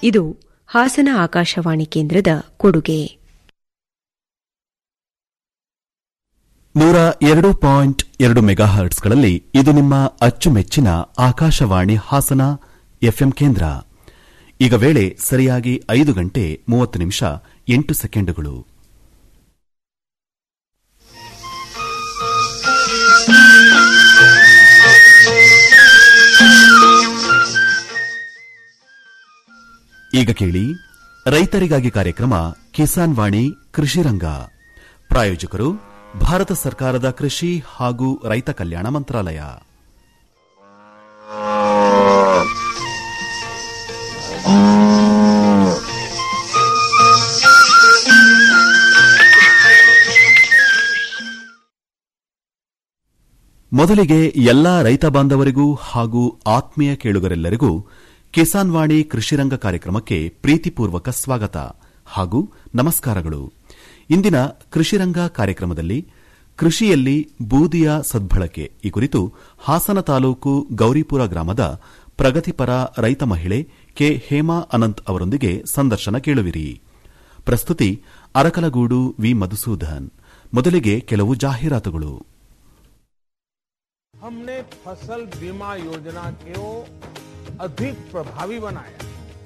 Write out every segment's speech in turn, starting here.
ಇದು ಹಾಸನ ಆಕಾಶವಾಣಿ ಕೇಂದ್ರದ ಕೊಡುಗೆ ನೂರ ಎರಡು ಪಾಯಿಂಟ್ ಎರಡು ಮೆಗಾಹರ್ಟ್ಸ್ಗಳಲ್ಲಿ ಇದು ನಿಮ್ಮ ಅಚ್ಚುಮೆಚ್ಚಿನ ಆಕಾಶವಾಣಿ ಹಾಸನ ಎಫ್ಎಂ ಕೇಂದ್ರ ಈಗ ವೇಳೆ ಸರಿಯಾಗಿ ಐದು ಗಂಟೆ ಮೂವತ್ತು ನಿಮಿಷ ಎಂಟು ಸೆಕೆಂಡುಗಳು ಈಗ ಕೇಳಿ ರೈತರಿಗಾಗಿ ಕಾರ್ಯಕ್ರಮ ಕಿಸಾನ್ ವಾಣಿ ಕೃಷಿ ರಂಗ ಪ್ರಾಯೋಜಕರು ಭಾರತ ಸರ್ಕಾರದ ಕೃಷಿ ಹಾಗೂ ರೈತ ಕಲ್ಯಾಣ ಮಂತ್ರಾಲಯ ಮೊದಲಿಗೆ ಎಲ್ಲಾ ರೈತ ಬಾಂಧವರಿಗೂ ಹಾಗೂ ಆತ್ಮೀಯ ಕೇಳುಗರೆಲ್ಲರಿಗೂ ಕಿಸಾನ್ ವಾಣಿ ಕೃಷಿರಂಗ ಕಾರ್ಯಕ್ರಮಕ್ಕೆ ಪ್ರೀತಿಪೂರ್ವಕ ಸ್ವಾಗತ ಹಾಗೂ ನಮಸ್ಕಾರಗಳು ಇಂದಿನ ಕೃಷಿರಂಗ ಕಾರ್ಯಕ್ರಮದಲ್ಲಿ ಕೃಷಿಯಲ್ಲಿ ಬೂದಿಯ ಸದ್ಬಳಕೆ ಈ ಕುರಿತು ಹಾಸನ ತಾಲೂಕು ಗೌರಿಪುರ ಗ್ರಾಮದ ಪ್ರಗತಿಪರ ರೈತ ಮಹಿಳೆ ಕೆ ಹೇಮಾ ಅನಂತ್ ಅವರೊಂದಿಗೆ ಸಂದರ್ಶನ ಕೇಳುವಿರಿ ಪ್ರಸ್ತುತಿ ಅರಕಲಗೂಡು ವಿ ಮಧುಸೂದನ್ ಮೊದಲಿಗೆ ಕೆಲವು ಜಾಹೀರಾತುಗಳು हमने फसल बीमा योजना को अधिक प्रभावी बनाया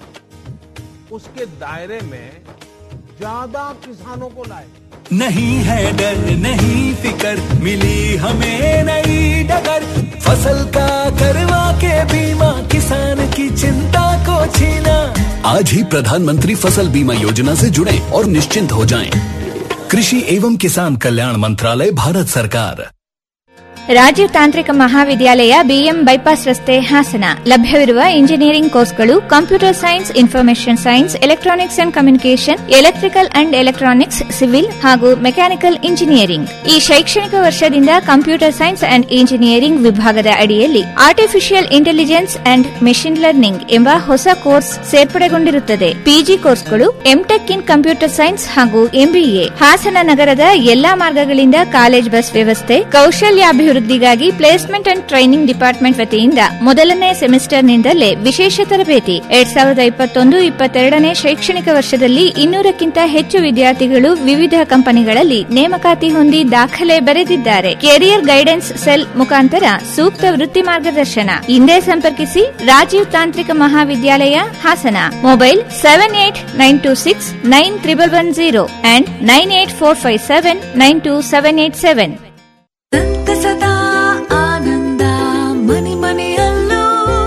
उसके दायरे में ज्यादा किसानों को लाए नहीं है डर नहीं फिकर मिली हमें नई डगर फसल का करवा के बीमा किसान की चिंता को छीना आज ही प्रधानमंत्री फसल बीमा योजना से जुड़े और निश्चिंत हो जाएं। कृषि एवं किसान कल्याण मंत्रालय भारत सरकार ರಾಜೀವ್ ತಾಂತ್ರಿಕ ಮಹಾವಿದ್ಯಾಲಯ ಬಿಎಂ ಬೈಪಾಸ್ ರಸ್ತೆ ಹಾಸನ ಲಭ್ಯವಿರುವ ಇಂಜಿನಿಯರಿಂಗ್ ಕೋರ್ಸ್ಗಳು computer science information science electronics and communication electrical and electronics civil ಹಾಗೂ ಮೆಕ್ಯಾನಿಕಲ್ ಇಂಜಿನಿಯರಿಂಗ್ ಈ ಶೈಕ್ಷಣಿಕ ವರ್ಷದಿಂದ ಕಂಪ್ಯೂಟರ್ ಸೈನ್ಸ್ ಅಂಡ್ ಇಂಜಿನಿಯರಿಂಗ್ ವಿಭಾಗದ ಅಡಿಯಲ್ಲಿ artificial intelligence and machine learning ಎಂಬ ಹೊಸ ಕೋರ್ಸ್ ಸೇರ್ಪಡೆಗೊಂಡಿರುತ್ತದೆ ಪಿಜಿ ಕೋರ್ಸ್ಗಳು ಎಂಟೆಕ್ ಇನ್ ಕಂಪ್ಯೂಟರ್ ಸೈನ್ಸ್ ಹಾಗೂ ಎಂಬಿಎ ಹಾಸನ ನಗರದ ಎಲ್ಲಾ ಮಾರ್ಗಗಳಿಂದ ಕಾಲೇಜ್ ಬಸ್ ವ್ಯವಸ್ಥೆ ಕೌಶಲ್ಯಾಭಿವೃದ್ಧಿಗಾಗಿ ಪ್ಲೇಸ್ಮೆಂಟ್ ಅಂಡ್ ಟ್ರೈನಿಂಗ್ ಡಿಪಾರ್ಟ್ಮೆಂಟ್ ವತಿಯಿಂದ ಮೊದಲನೇ ಸೆಮಿಸ್ಟರ್ನಿಂದಲೇ ವಿಶೇಷ ತರಬೇತಿ ಎರಡ್ ಸಾವಿರದ ಇಪ್ಪತ್ತೊಂದು ಇಪ್ಪತ್ತೆರಡನೇ ಶೈಕ್ಷಣಿಕ ವರ್ಷದಲ್ಲಿ ಇನ್ನೂರಕ್ಕಿಂತ ಹೆಚ್ಚು ವಿದ್ಯಾರ್ಥಿಗಳು ವಿವಿಧ ಕಂಪನಿಗಳಲ್ಲಿ ನೇಮಕಾತಿ ಹೊಂದಿ ದಾಖಲೆ ಬರೆದಿದ್ದಾರೆ ಕೆರಿಯರ್ ಗೈಡೆನ್ಸ್ ಸೆಲ್ ಮುಖಾಂತರ ಸೂಕ್ತ ವೃತ್ತಿ ಮಾರ್ಗದರ್ಶನ ಹಿಂದೆ ಸಂಪರ್ಕಿಸಿ ರಾಜೀವ್ ತಾಂತ್ರಿಕ ಮಹಾವಿದ್ಯಾಲಯ Hassan mobile seven eight nine two six nine triple one zero and nine eight four five seven nine two seven eight seven ಸಂತಸದ ಆನಂದ ಮನೆ ಮನೆಯಲ್ಲೂ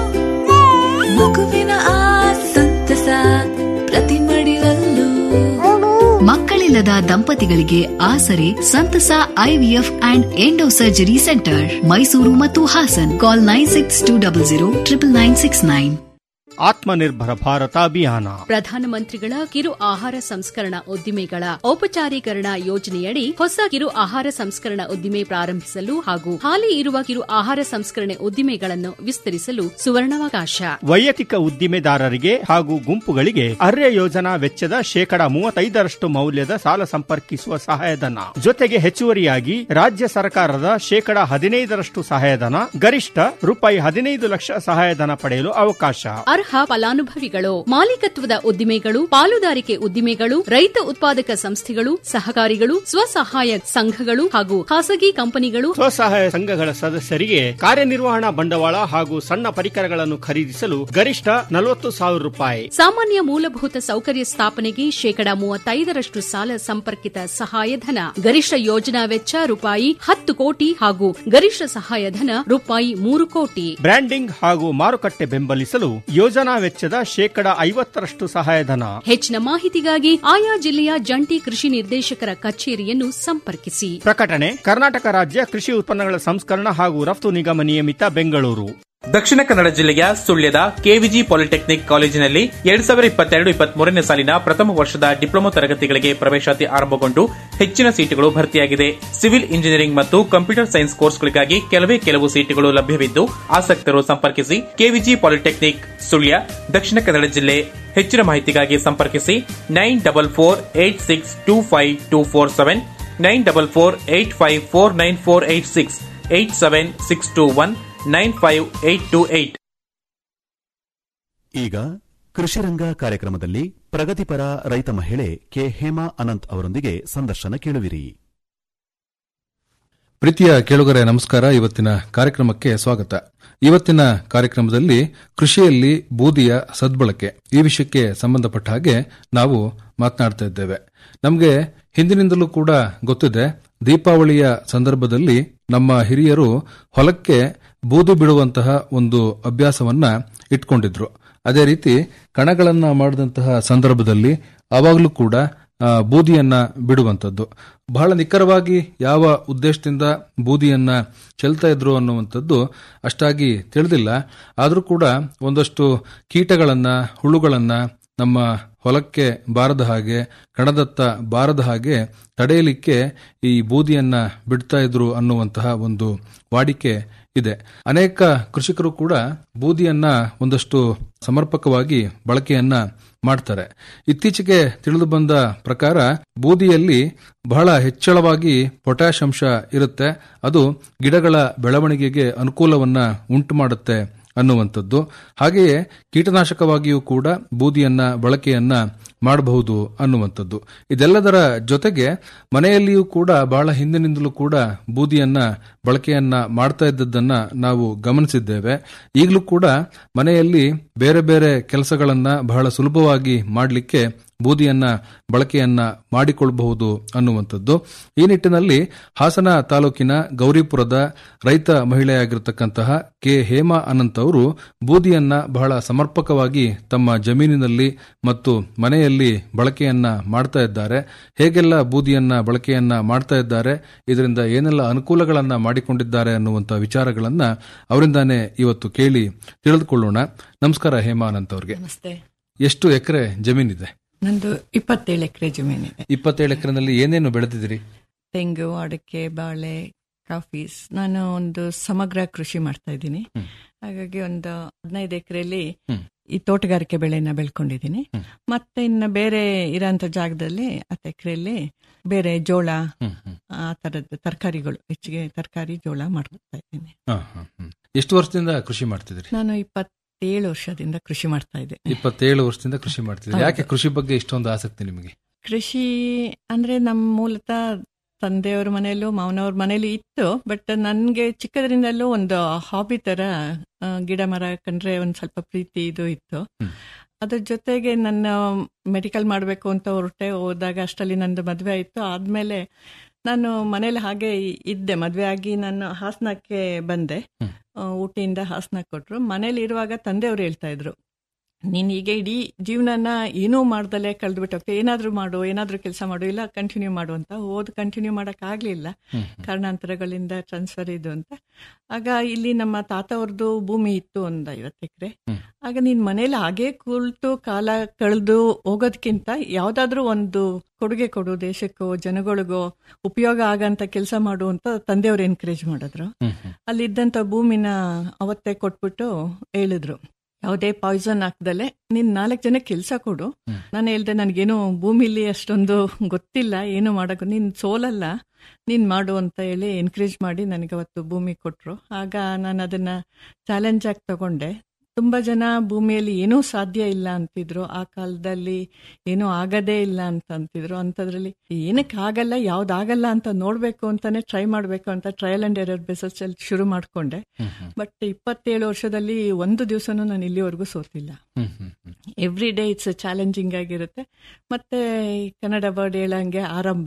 ಮಗುವಿನ ಆ ಸಂತಸ ಪ್ರತಿ ಮಡಿಲಲ್ಲೂ ಮಕ್ಕಳಿಲ್ಲದ ದಂಪತಿಗಳಿಗೆ ಆಸರೆ Santhasa IVF and endo surgery centre Mysuru ಮತ್ತು Hassan call nine six two double zero triple nine six nine Atmanirbhar Bharat Abhiyan ಪ್ರಧಾನಮಂತ್ರಿಗಳ ಕಿರು ಆಹಾರ ಸಂಸ್ಕರಣಾ ಉದ್ದಿಮೆಗಳ ಔಪಚಾರೀಕರಣ ಯೋಜನೆಯಡಿ ಹೊಸ ಕಿರು ಆಹಾರ ಸಂಸ್ಕರಣಾ ಉದ್ದಿಮೆ ಪ್ರಾರಂಭಿಸಲು ಹಾಗೂ ಹಾಲಿ ಇರುವ ಕಿರು ಆಹಾರ ಸಂಸ್ಕರಣೆ ಉದ್ದಿಮೆಗಳನ್ನು ವಿಸ್ತರಿಸಲು ಸುವರ್ಣಾವಕಾಶ ವೈಯಕ್ತಿಕ ಉದ್ದಿಮೆದಾರರಿಗೆ ಹಾಗೂ ಗುಂಪುಗಳಿಗೆ ಅರ್ಯ ಯೋಜನಾ ವೆಚ್ಚದ ಶೇಕಡಾ ಮೂವತ್ತೈದರಷ್ಟು ಮೌಲ್ಯದ ಸಾಲ ಸಂಪರ್ಕಿಸುವ ಸಹಾಯಧನ ಜೊತೆಗೆ ಹೆಚ್ಚುವರಿಯಾಗಿ ರಾಜ್ಯ ಸರ್ಕಾರದ ಶೇಕಡಾ ಹದಿನೈದರಷ್ಟು ಸಹಾಯಧನ ಗರಿಷ್ಠ ರೂಪಾಯಿ ಹದಿನೈದು ಲಕ್ಷ ಸಹಾಯಧನ ಪಡೆಯಲು ಅವಕಾಶ ಅರ್ಹ ಫಲಾನುಭವಿಗಳು ಮಾಲೀಕತ್ವದ ಉದ್ದಿಮೆಗಳು ಪಾಲುದಾರಿಕೆ ಉದ್ದಿಮೆಗಳು ರೈತ ಉತ್ಪಾದಕ ಸಂಸ್ಥೆಗಳು ಸಹಕಾರಿಗಳು ಸ್ವಸಹಾಯ ಸಂಘಗಳು ಹಾಗೂ ಖಾಸಗಿ ಕಂಪನಿಗಳು ಸ್ವಸಹಾಯ ಸಂಘಗಳ ಸದಸ್ಯರಿಗೆ ಕಾರ್ಯನಿರ್ವಹಣಾ ಬಂಡವಾಳ ಹಾಗೂ ಸಣ್ಣ ಪರಿಕರಗಳನ್ನು ಖರೀದಿಸಲು ಗರಿಷ್ಠ ನಲವತ್ತು ಸಾವಿರ ರೂಪಾಯಿ ಸಾಮಾನ್ಯ ಮೂಲಭೂತ ಸೌಕರ್ಯ ಸ್ಥಾಪನೆಗೆ ಶೇಕಡಾ ಮೂವತ್ತೈದರಷ್ಟು ಸಾಲ ಸಂಪರ್ಕಿತ ಸಹಾಯಧನ ಗರಿಷ್ಠ ಯೋಜನಾ ವೆಚ್ಚ ರೂಪಾಯಿ ಹತ್ತು ಕೋಟಿ ಹಾಗೂ ಗರಿಷ್ಠ ಸಹಾಯಧನ ರೂಪಾಯಿ ಮೂರು ಕೋಟಿ ಬ್ರ್ಯಾಂಡಿಂಗ್ ಹಾಗೂ ಮಾರುಕಟ್ಟೆ ಬೆಂಬಲಿಸಲು ಯೋಜನಾ ವೆಚ್ಚದ ಶೇಕಡ ಐವತ್ತರಷ್ಟು ಸಹಾಯಧನ ಹೆಚ್ಚಿನ ಮಾಹಿತಿಗಾಗಿ ಆಯಾ ಜಿಲ್ಲೆಯ ಜಂಟಿ ಕೃಷಿ ನಿರ್ದೇಶಕರ ಕಚೇರಿಯನ್ನು ಸಂಪರ್ಕಿಸಿ ಪ್ರಕಟಣೆ ಕರ್ನಾಟಕ ರಾಜ್ಯ ಕೃಷಿ ಉತ್ಪನ್ನಗಳ ಸಂಸ್ಕರಣ ಹಾಗೂ ರಫ್ತು ನಿಗಮ ನಿಯಮಿತ ಬೆಂಗಳೂರು ದಕ್ಷಿಣ ಕನ್ನಡ ಜಿಲ್ಲೆಯ ಸುಳ್ಯದ ಕೆವಿಜಿ ಪಾಲಿಟೆಕ್ನಿಕ್ ಕಾಲೇಜಿನಲ್ಲಿ ಎರಡ್ ಸಾವಿರದ ಇಪ್ಪತ್ತೆರಡು ಇಪ್ಪತ್ಮೂರನೇ ಸಾಲಿನ ಪ್ರಥಮ ವರ್ಷದ ಡಿಪ್ಲೊಮಾ ತರಗತಿಗಳಿಗೆ ಪ್ರವೇಶಾತಿ ಆರಂಭಗೊಂಡು ಹೆಚ್ಚಿನ ಸೀಟುಗಳು ಭರ್ತಿಯಾಗಿದೆ ಸಿವಿಲ್ ಇಂಜಿನಿಯರಿಂಗ್ ಮತ್ತು ಕಂಪ್ಯೂಟರ್ ಸೈನ್ಸ್ ಕೋರ್ಸ್ಗಳಿಗಾಗಿ ಕೆಲವೇ ಕೆಲವು ಸೀಟುಗಳು ಲಭ್ಯವಿದ್ದು ಆಸಕ್ತರು ಸಂಪರ್ಕಿಸಿ ಕೆವಿಜಿ ಪಾಲಿಟೆಕ್ನಿಕ್ ಸುಳ್ಯ ದಕ್ಷಿಣ ಕನ್ನಡ ಜಿಲ್ಲೆ ಹೆಚ್ಚಿನ ಮಾಹಿತಿಗಾಗಿ ಸಂಪರ್ಕಿಸಿ nine double four eight six two five two four seven nine double four eight five four nine four eight six eight seven six two one nine five eight two eight ಈಗ ಕೃಷಿರಂಗ ಕಾರ್ಯಕ್ರಮದಲ್ಲಿ ಪ್ರಗತಿಪರ ರೈತ ಮಹಿಳೆ ಕೆ ಹೇಮಾ ಅನಂತ್ ಅವರೊಂದಿಗೆ ಸಂದರ್ಶನ ಕೇಳುವಿರಿ ಪ್ರೀತಿಯ ಕೇಳುಗರೆ ನಮಸ್ಕಾರ ಇವತ್ತಿನ ಕಾರ್ಯಕ್ರಮಕ್ಕೆ ಸ್ವಾಗತ ಇವತ್ತಿನ ಕಾರ್ಯಕ್ರಮದಲ್ಲಿ ಕೃಷಿಯಲ್ಲಿ ಬೂದಿಯ ಸದ್ಬಳಕೆ ಈ ವಿಷಯಕ್ಕೆ ಸಂಬಂಧಪಟ್ಟ ಹಾಗೆ ನಾವು ಮಾತನಾಡ್ತಾ ಇದ್ದೇವೆ ನಮಗೆ ಹಿಂದಿನಿಂದಲೂ ಕೂಡ ಗೊತ್ತಿದೆ ದೀಪಾವಳಿಯ ಸಂದರ್ಭದಲ್ಲಿ ನಮ್ಮ ಹಿರಿಯರು ಹೊಲಕ್ಕೆ ಬೂದಿ ಬಿಡುವಂತಹ ಒಂದು ಅಭ್ಯಾಸವನ್ನ ಇಟ್ಕೊಂಡಿದ್ರು ಅದೇ ರೀತಿ ಕಣಗಳನ್ನ ಮಾಡಿದಂತಹ ಸಂದರ್ಭದಲ್ಲಿ ಆವಾಗಲೂ ಕೂಡ ಆ, ಬೂದಿಯನ್ನ ಬಿಡುವಂಥದ್ದು ಬಹಳ ನಿಖರವಾಗಿ ಯಾವ ಉದ್ದೇಶದಿಂದ ಬೂದಿಯನ್ನ ಚೆಲ್ತಾ ಇದ್ರು ಅನ್ನುವಂಥದ್ದು ಅಷ್ಟಾಗಿ ತಿಳಿದಿಲ್ಲ ಆದರೂ ಕೂಡ ಒಂದಷ್ಟು ಕೀಟಗಳನ್ನ ಹುಳುಗಳನ್ನ ನಮ್ಮ ಹೊಲಕ್ಕೆ ಬಾರದ ಹಾಗೆ ಕಣದತ್ತ ಬಾರದ ಹಾಗೆ ತಡೆಯಲಿಕ್ಕೆ ಈ ಬೂದಿಯನ್ನ ಬಿಡ್ತಾ ಇದ್ರು ಅನ್ನುವಂತಹ ಒಂದು ವಾಡಿಕೆ ಇದೆ ಅನೇಕ ಕೃಷಿಕರು ಕೂಡ ಬೂದಿಯನ್ನ ಒಂದಷ್ಟು ಸಮರ್ಪಕವಾಗಿ ಬಳಕೆಯನ್ನ ಮಾಡ್ತಾರೆ ಇತ್ತೀಚೆಗೆ ತಿಳಿದು ಬಂದ ಪ್ರಕಾರ ಬೂದಿಯಲ್ಲಿ ಬಹಳ ಹೆಚ್ಚಳವಾಗಿ ಪೊಟ್ಯಾಶ್ ಅಂಶ ಇರುತ್ತೆ ಅದು ಗಿಡಗಳ ಬೆಳವಣಿಗೆಗೆ ಅನುಕೂಲವನ್ನ ಉಂಟು ಮಾಡುತ್ತೆ ಅನ್ನುವಂಥದ್ದು ಹಾಗೆಯೇ ಕೀಟನಾಶಕವಾಗಿಯೂ ಕೂಡ ಬೂದಿಯನ್ನ ಬಳಕೆಯನ್ನ ಮಾಡಬಹುದು ಅನ್ನುವಂಥದ್ದು ಇದೆಲ್ಲದರ ಜೊತೆಗೆ ಮನೆಯಲ್ಲಿಯೂ ಕೂಡ ಬಹಳ ಹಿಂದಿನಿಂದಲೂ ಕೂಡ ಬೂದಿಯನ್ನ ಬಳಕೆಯನ್ನ ಮಾಡ್ತಾ ಇದ್ದದ್ದನ್ನ ನಾವು ಗಮನಿಸಿದ್ದೇವೆ ಈಗಲೂ ಕೂಡ ಮನೆಯಲ್ಲಿ ಬೇರೆ ಬೇರೆ ಕೆಲಸಗಳನ್ನ ಬಹಳ ಸುಲಭವಾಗಿ ಮಾಡಲಿಕ್ಕೆ ಬೂದಿಯನ್ನ ಬಳಕೆಯನ್ನ ಮಾಡಿಕೊಳ್ಳಬಹುದು ಅನ್ನುವಂಥದ್ದು ಈ ನಿಟ್ಟಿನಲ್ಲಿ ಹಾಸನ ತಾಲೂಕಿನ ಗೌರಿಪುರದ ರೈತ ಮಹಿಳೆಯಾಗಿರತಕ್ಕಂತಹ ಕೆ ಹೇಮಾ ಅನಂತ್ ಅವರು ಬೂದಿಯನ್ನ ಬಹಳ ಸಮರ್ಪಕವಾಗಿ ತಮ್ಮ ಜಮೀನಿನಲ್ಲಿ ಮತ್ತು ಮನೆಯಲ್ಲಿ ಬಳಕೆಯನ್ನ ಮಾಡ್ತಾ ಇದ್ದಾರೆ ಹೇಗೆಲ್ಲ ಬೂದಿಯನ್ನ ಬಳಕೆಯನ್ನ ಮಾಡ್ತಾ ಇದ್ದಾರೆ ಇದರಿಂದ ಏನೆಲ್ಲ ಅನುಕೂಲಗಳನ್ನ ಮಾಡಿಕೊಂಡಿದ್ದಾರೆ ಅನ್ನುವಂಥ ವಿಚಾರಗಳನ್ನ ಅವರಿಂದಾನೇ ಇವತ್ತು ಕೇಳಿ ತಿಳಿದುಕೊಳ್ಳೋಣ ನಮಸ್ಕಾರ ಹೇಮಾ ಅನಂತ್ ಅವ್ರಿಗೆ ನಮಸ್ತೆ ಎಷ್ಟು ಎಕರೆ ಜಮೀನಿದೆ ನಂದು ಇಪ್ಪತ್ತೇಳು ಎಕರೆ ಜಮೀನಿದೆ ಇಪ್ಪತ್ತೇಳು ಎಕರೆನಲ್ಲಿ ಏನೇನು ಬೆಳೆದಿದ್ದೀರಿ ತೆಂಗು ಅಡಿಕೆ ಬಾಳೆ ಕಾಫೀಸ್ ನಾನು ಒಂದು ಸಮಗ್ರ ಕೃಷಿ ಮಾಡ್ತಾ ಇದ್ದೀನಿ ಹಾಗಾಗಿ ಒಂದು ಹದಿನೈದು ಎಕರೆಯಲ್ಲಿ ಈ ತೋಟಗಾರಿಕೆ ಬೆಳೆನ ಬೆಳ್ಕೊಂಡಿದ್ದೀನಿ ಮತ್ತೆ ಇನ್ನು ಬೇರೆ ಇರೋಂಥ ಜಾಗದಲ್ಲಿ ಹತ್ತು ಎಕರೆಯಲ್ಲಿ ಬೇರೆ ಜೋಳ ಆ ತರದ ತರಕಾರಿಗಳು ಹೆಚ್ಚಿಗೆ ತರಕಾರಿ ಜೋಳ ಮಾಡ್ತಾ ಇದ್ದೀನಿ ಹಾ, ಹಾ, ಹ್ಮ್. ಎಷ್ಟು ವರ್ಷದಿಂದ ಕೃಷಿ ಮಾಡ್ತಿದ್ದೀರಿ ನಾನು ಇಪ್ಪತ್ತೇಳು ವರ್ಷದಿಂದ ಕೃಷಿ ಮಾಡ್ತಾ ಇದ್ದೆ ಇಪ್ಪತ್ತೇಳು ವರ್ಷದಿಂದ ಕೃಷಿ ಮಾಡ್ತಿದ್ದೀರಿ ಹೌದು. ಯಾಕೆ ಕೃಷಿ ಬಗ್ಗೆ ಇಷ್ಟೊಂದು ಆಸಕ್ತಿ ನಿಮಗೆ ಕೃಷಿ ಅಂದ್ರೆ ನಮ್ಮ ಮೂಲತಃ ತಂದೆಯವ್ರ ಮನೆಯಲ್ಲೂ ಮಾವನವ್ರ ಮನೇಲಿ ಇತ್ತು ಬಟ್ ನನಗೆ ಚಿಕ್ಕದ್ರಿಂದಲೂ ಒಂದು ಹಾಬಿ ತರ ಆ, ಗಿಡ ಮರ ಕಂಡ್ರೆ ಒಂದು ಸ್ವಲ್ಪ ಪ್ರೀತಿ ಇದು ಇತ್ತು ಅದ್ರ ಜೊತೆಗೆ ನನ್ನ ಮೆಡಿಕಲ್ ಮಾಡಬೇಕು ಅಂತ ಹೊರಟೆ ಹೋದಾಗ ಅಷ್ಟರಲ್ಲಿ ನಂದು ಮದುವೆ ಆಯಿತು ಆದಮೇಲೆ ನಾನು ಮನೇಲಿ ಹಾಗೆ ಇದ್ದೆ ಮದುವೆ ಆಗಿ ನಾನು ಹಾಸನಕ್ಕೆ ಬಂದೆ ಆ, ಊಟಿಯಿಂದ ಹಾಸನ ಕೊಟ್ಟರು ಮನೇಲಿ ಇರುವಾಗ ತಂದೆಯವರು ಹೇಳ್ತಾ ಇದ್ರು ನೀನ್ ಈಗ ಇಡೀ ಜೀವನನ ಏನೂ ಮಾಡ್ದಲೆ ಕಳೆದ್ಬಿಟ್ಟು ಹೋಗ್ತಾ ಏನಾದ್ರೂ ಮಾಡು ಏನಾದ್ರೂ ಕೆಲಸ ಮಾಡು ಇಲ್ಲ ಕಂಟಿನ್ಯೂ ಮಾಡು ಅಂತ ಓದ್ ಕಂಟಿನ್ಯೂ ಮಾಡಕ್ ಆಗ್ಲಿಲ್ಲ ಕಾರಣಾಂತರಗಳಿಂದ ಟ್ರಾನ್ಸ್ಫರ್ ಇದು ಅಂತ ಆಗ ಇಲ್ಲಿ ನಮ್ಮ ತಾತ ಅವ್ರದ್ದು ಭೂಮಿ ಇತ್ತು ಒಂದು ಐವತ್ತು ಎಕರೆ ಆಗ ನೀನ್ ಮನೇಲಿ ಹಾಗೆ ಕುಳಿತು ಕಾಲ ಕಳೆದು ಹೋಗೋದಕ್ಕಿಂತ ಯಾವ್ದಾದ್ರೂ ಒಂದು ಕೊಡುಗೆ ಕೊಡು ದೇಶಕ್ಕೋ ಜನಗಳಿಗೋ ಉಪಯೋಗ ಆಗಂತ ಕೆಲಸ ಮಾಡು ಅಂತ ತಂದೆಯವ್ರು ಎನ್ಕರೇಜ್ ಮಾಡಿದ್ರು ಅಲ್ಲಿದ್ದಂತ ಭೂಮಿನ ಅವತ್ತೇ ಕೊಟ್ಬಿಟ್ಟು ಹೇಳಿದ್ರು ಯಾವುದೇ ಪಾಯ್ಸನ್ ಹಾಕ್ದಲೆ ನೀನ್ ನಾಲ್ಕು ಜನ ಕೆಲಸ ಕೊಡು ನಾನು ಹೇಳ್ದೆ ನನಗೇನು ಭೂಮಿಲಿ ಅಷ್ಟೊಂದು ಗೊತ್ತಿಲ್ಲ ಏನು ಮಾಡಕ್ಕೆ ನೀನ್ ಸೋಲಲ್ಲ ನೀನ್ ಮಾಡು ಅಂತ ಹೇಳಿ ಎನ್ಕರೇಜ್ ಮಾಡಿ ನನಗೆ ಅವತ್ತು ಭೂಮಿ ಕೊಟ್ರು ಆಗ ನಾನು ಅದನ್ನ ಚಾಲೆಂಜ್ ಆಗಿ ತಗೊಂಡೆ ತುಂಬಾ ಜನ ಭೂಮಿಯಲ್ಲಿ ಏನೂ ಸಾಧ್ಯ ಇಲ್ಲ ಅಂತಿದ್ರು ಆ ಕಾಲದಲ್ಲಿ ಏನೂ ಆಗದೇ ಇಲ್ಲ ಅಂತ ಅಂತಿದ್ರು ಅಂಥದ್ರಲ್ಲಿ ಏನಕ್ಕೆ ಆಗಲ್ಲ ಯಾವ್ದಾಗಲ್ಲ ಅಂತ ನೋಡ್ಬೇಕು ಅಂತಾನೆ ಟ್ರೈ ಮಾಡ್ಬೇಕು ಅಂತ ಟ್ರಯಲ್ ಅಂಡ್ ಎರರ್ ಬೇಸಸ್ ಅಲ್ಲಿ ಶುರು ಮಾಡ್ಕೊಂಡೆ ಬಟ್ ಇಪ್ಪತ್ತೇಳು ವರ್ಷದಲ್ಲಿ ಒಂದು ದಿವಸನೂ ನಾನು ಇಲ್ಲಿವರೆಗೂ ಸೋತಿಲ್ಲ ಎವ್ರಿ ಡೇ ಇಟ್ಸ್ ಚಾಲೆಂಜಿಂಗ್ ಆಗಿರುತ್ತೆ ಮತ್ತೆ ಈ ಕನ್ನಡ ವರ್ಡ್ ಹೇಳಂಗೆ ಆರಂಭ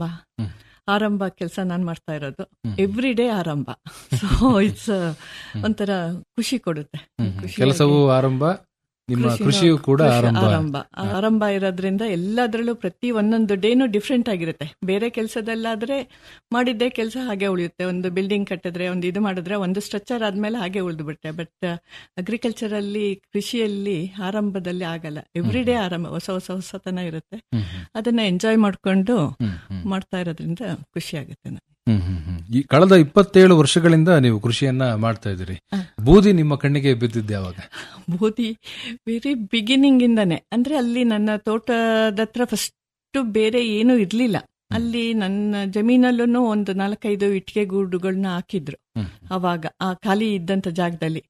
ಆರಂಭ ಕೆಲಸ ನಾನು ಮಾಡ್ತಾ ಇರೋದು ಎವ್ರಿ ಡೇ ಆರಂಭ ಸೊ ಇಟ್ಸ್ ಒಂಥರ ಖುಷಿ ಕೊಡುತ್ತೆ ಖುಷಿಯಾಗಿ- ಕೆಲಸವೂ ಆರಂಭ ನಿಮ್ಮ ಕೃಷಿನೂ- ಕೃಷಿಯೂ ಕೂಡ ಕೃಷಿ ಆರಂಭ ಆರಂಭ ಆರಂಭ ಇರೋದ್ರಿಂದ ಎಲ್ಲದರಲ್ಲೂ ಪ್ರತಿ ಒಂದೊಂದು ಡೇನು ಡಿಫ್ರೆಂಟ್ ಆಗಿರುತ್ತೆ ಬೇರೆ ಕೆಲಸದಲ್ಲಾದ್ರೆ ಮಾಡಿದ್ದೇ ಕೆಲಸ ಹಾಗೆ ಉಳಿಯುತ್ತೆ ಒಂದು ಬಿಲ್ಡಿಂಗ್ ಕಟ್ಟಿದ್ರೆ ಒಂದು ಇದು ಮಾಡಿದ್ರೆ ಒಂದು ಸ್ಟ್ರಕ್ಚರ್ ಆದ್ಮೇಲೆ ಹಾಗೆ ಉಳಿದು ಬಿಟ್ಟೆ ಬಟ್ ಅಗ್ರಿಕಲ್ಚರ್ ಅಲ್ಲಿ ಕೃಷಿಯಲ್ಲಿ ಆರಂಭದಲ್ಲಿ ಆಗಲ್ಲ ಎವ್ರಿ ಡೇ ಆರಂಭ ಹೊಸ ಹೊಸ ಹೊಸತನ ಇರುತ್ತೆ ಅದನ್ನ ಎಂಜಾಯ್ ಮಾಡ್ಕೊಂಡು ಮಾಡ್ತಾ ಇರೋದ್ರಿಂದ ಖುಷಿ ಆಗುತ್ತೆ ನನಗೆ. ಹ್ಮ್, ಹ್ಮ್, ಹ್ಮ್. ಈ ಕಳೆದ ಇಪ್ಪತ್ತೇಳು ವರ್ಷಗಳಿಂದ ನೀವು ಕೃಷಿಯನ್ನ ಮಾಡ್ತಾ ಇದ್ದೀರಿ ಬೂದಿ ನಿಮ್ಮ ಕಣ್ಣಿಗೆ ಬಿದ್ದಿದ್ದೆ ಯಾವಾಗ ಬೂದಿ ವೆರಿ ಬಿಗಿನಿಂಗ್ ಇಂದಾನೆ ಅಂದ್ರೆ ಅಲ್ಲಿ ನನ್ನ ತೋಟದ ಹತ್ರ ಫಸ್ಟ್ ಬೇರೆ ಏನೂ ಇರ್ಲಿಲ್ಲ ಅಲ್ಲಿ ನನ್ನ ಜಮೀನಲ್ಲೂ ಒಂದು ನಾಲ್ಕೈದು ಇಟ್ಟಿಗೆ ಗೂಡುಗಳನ್ನ ಹಾಕಿದ್ರು ಅವಾಗ ಆ ಖಾಲಿ ಇದ್ದಂತ ಜಾಗದಲ್ಲಿ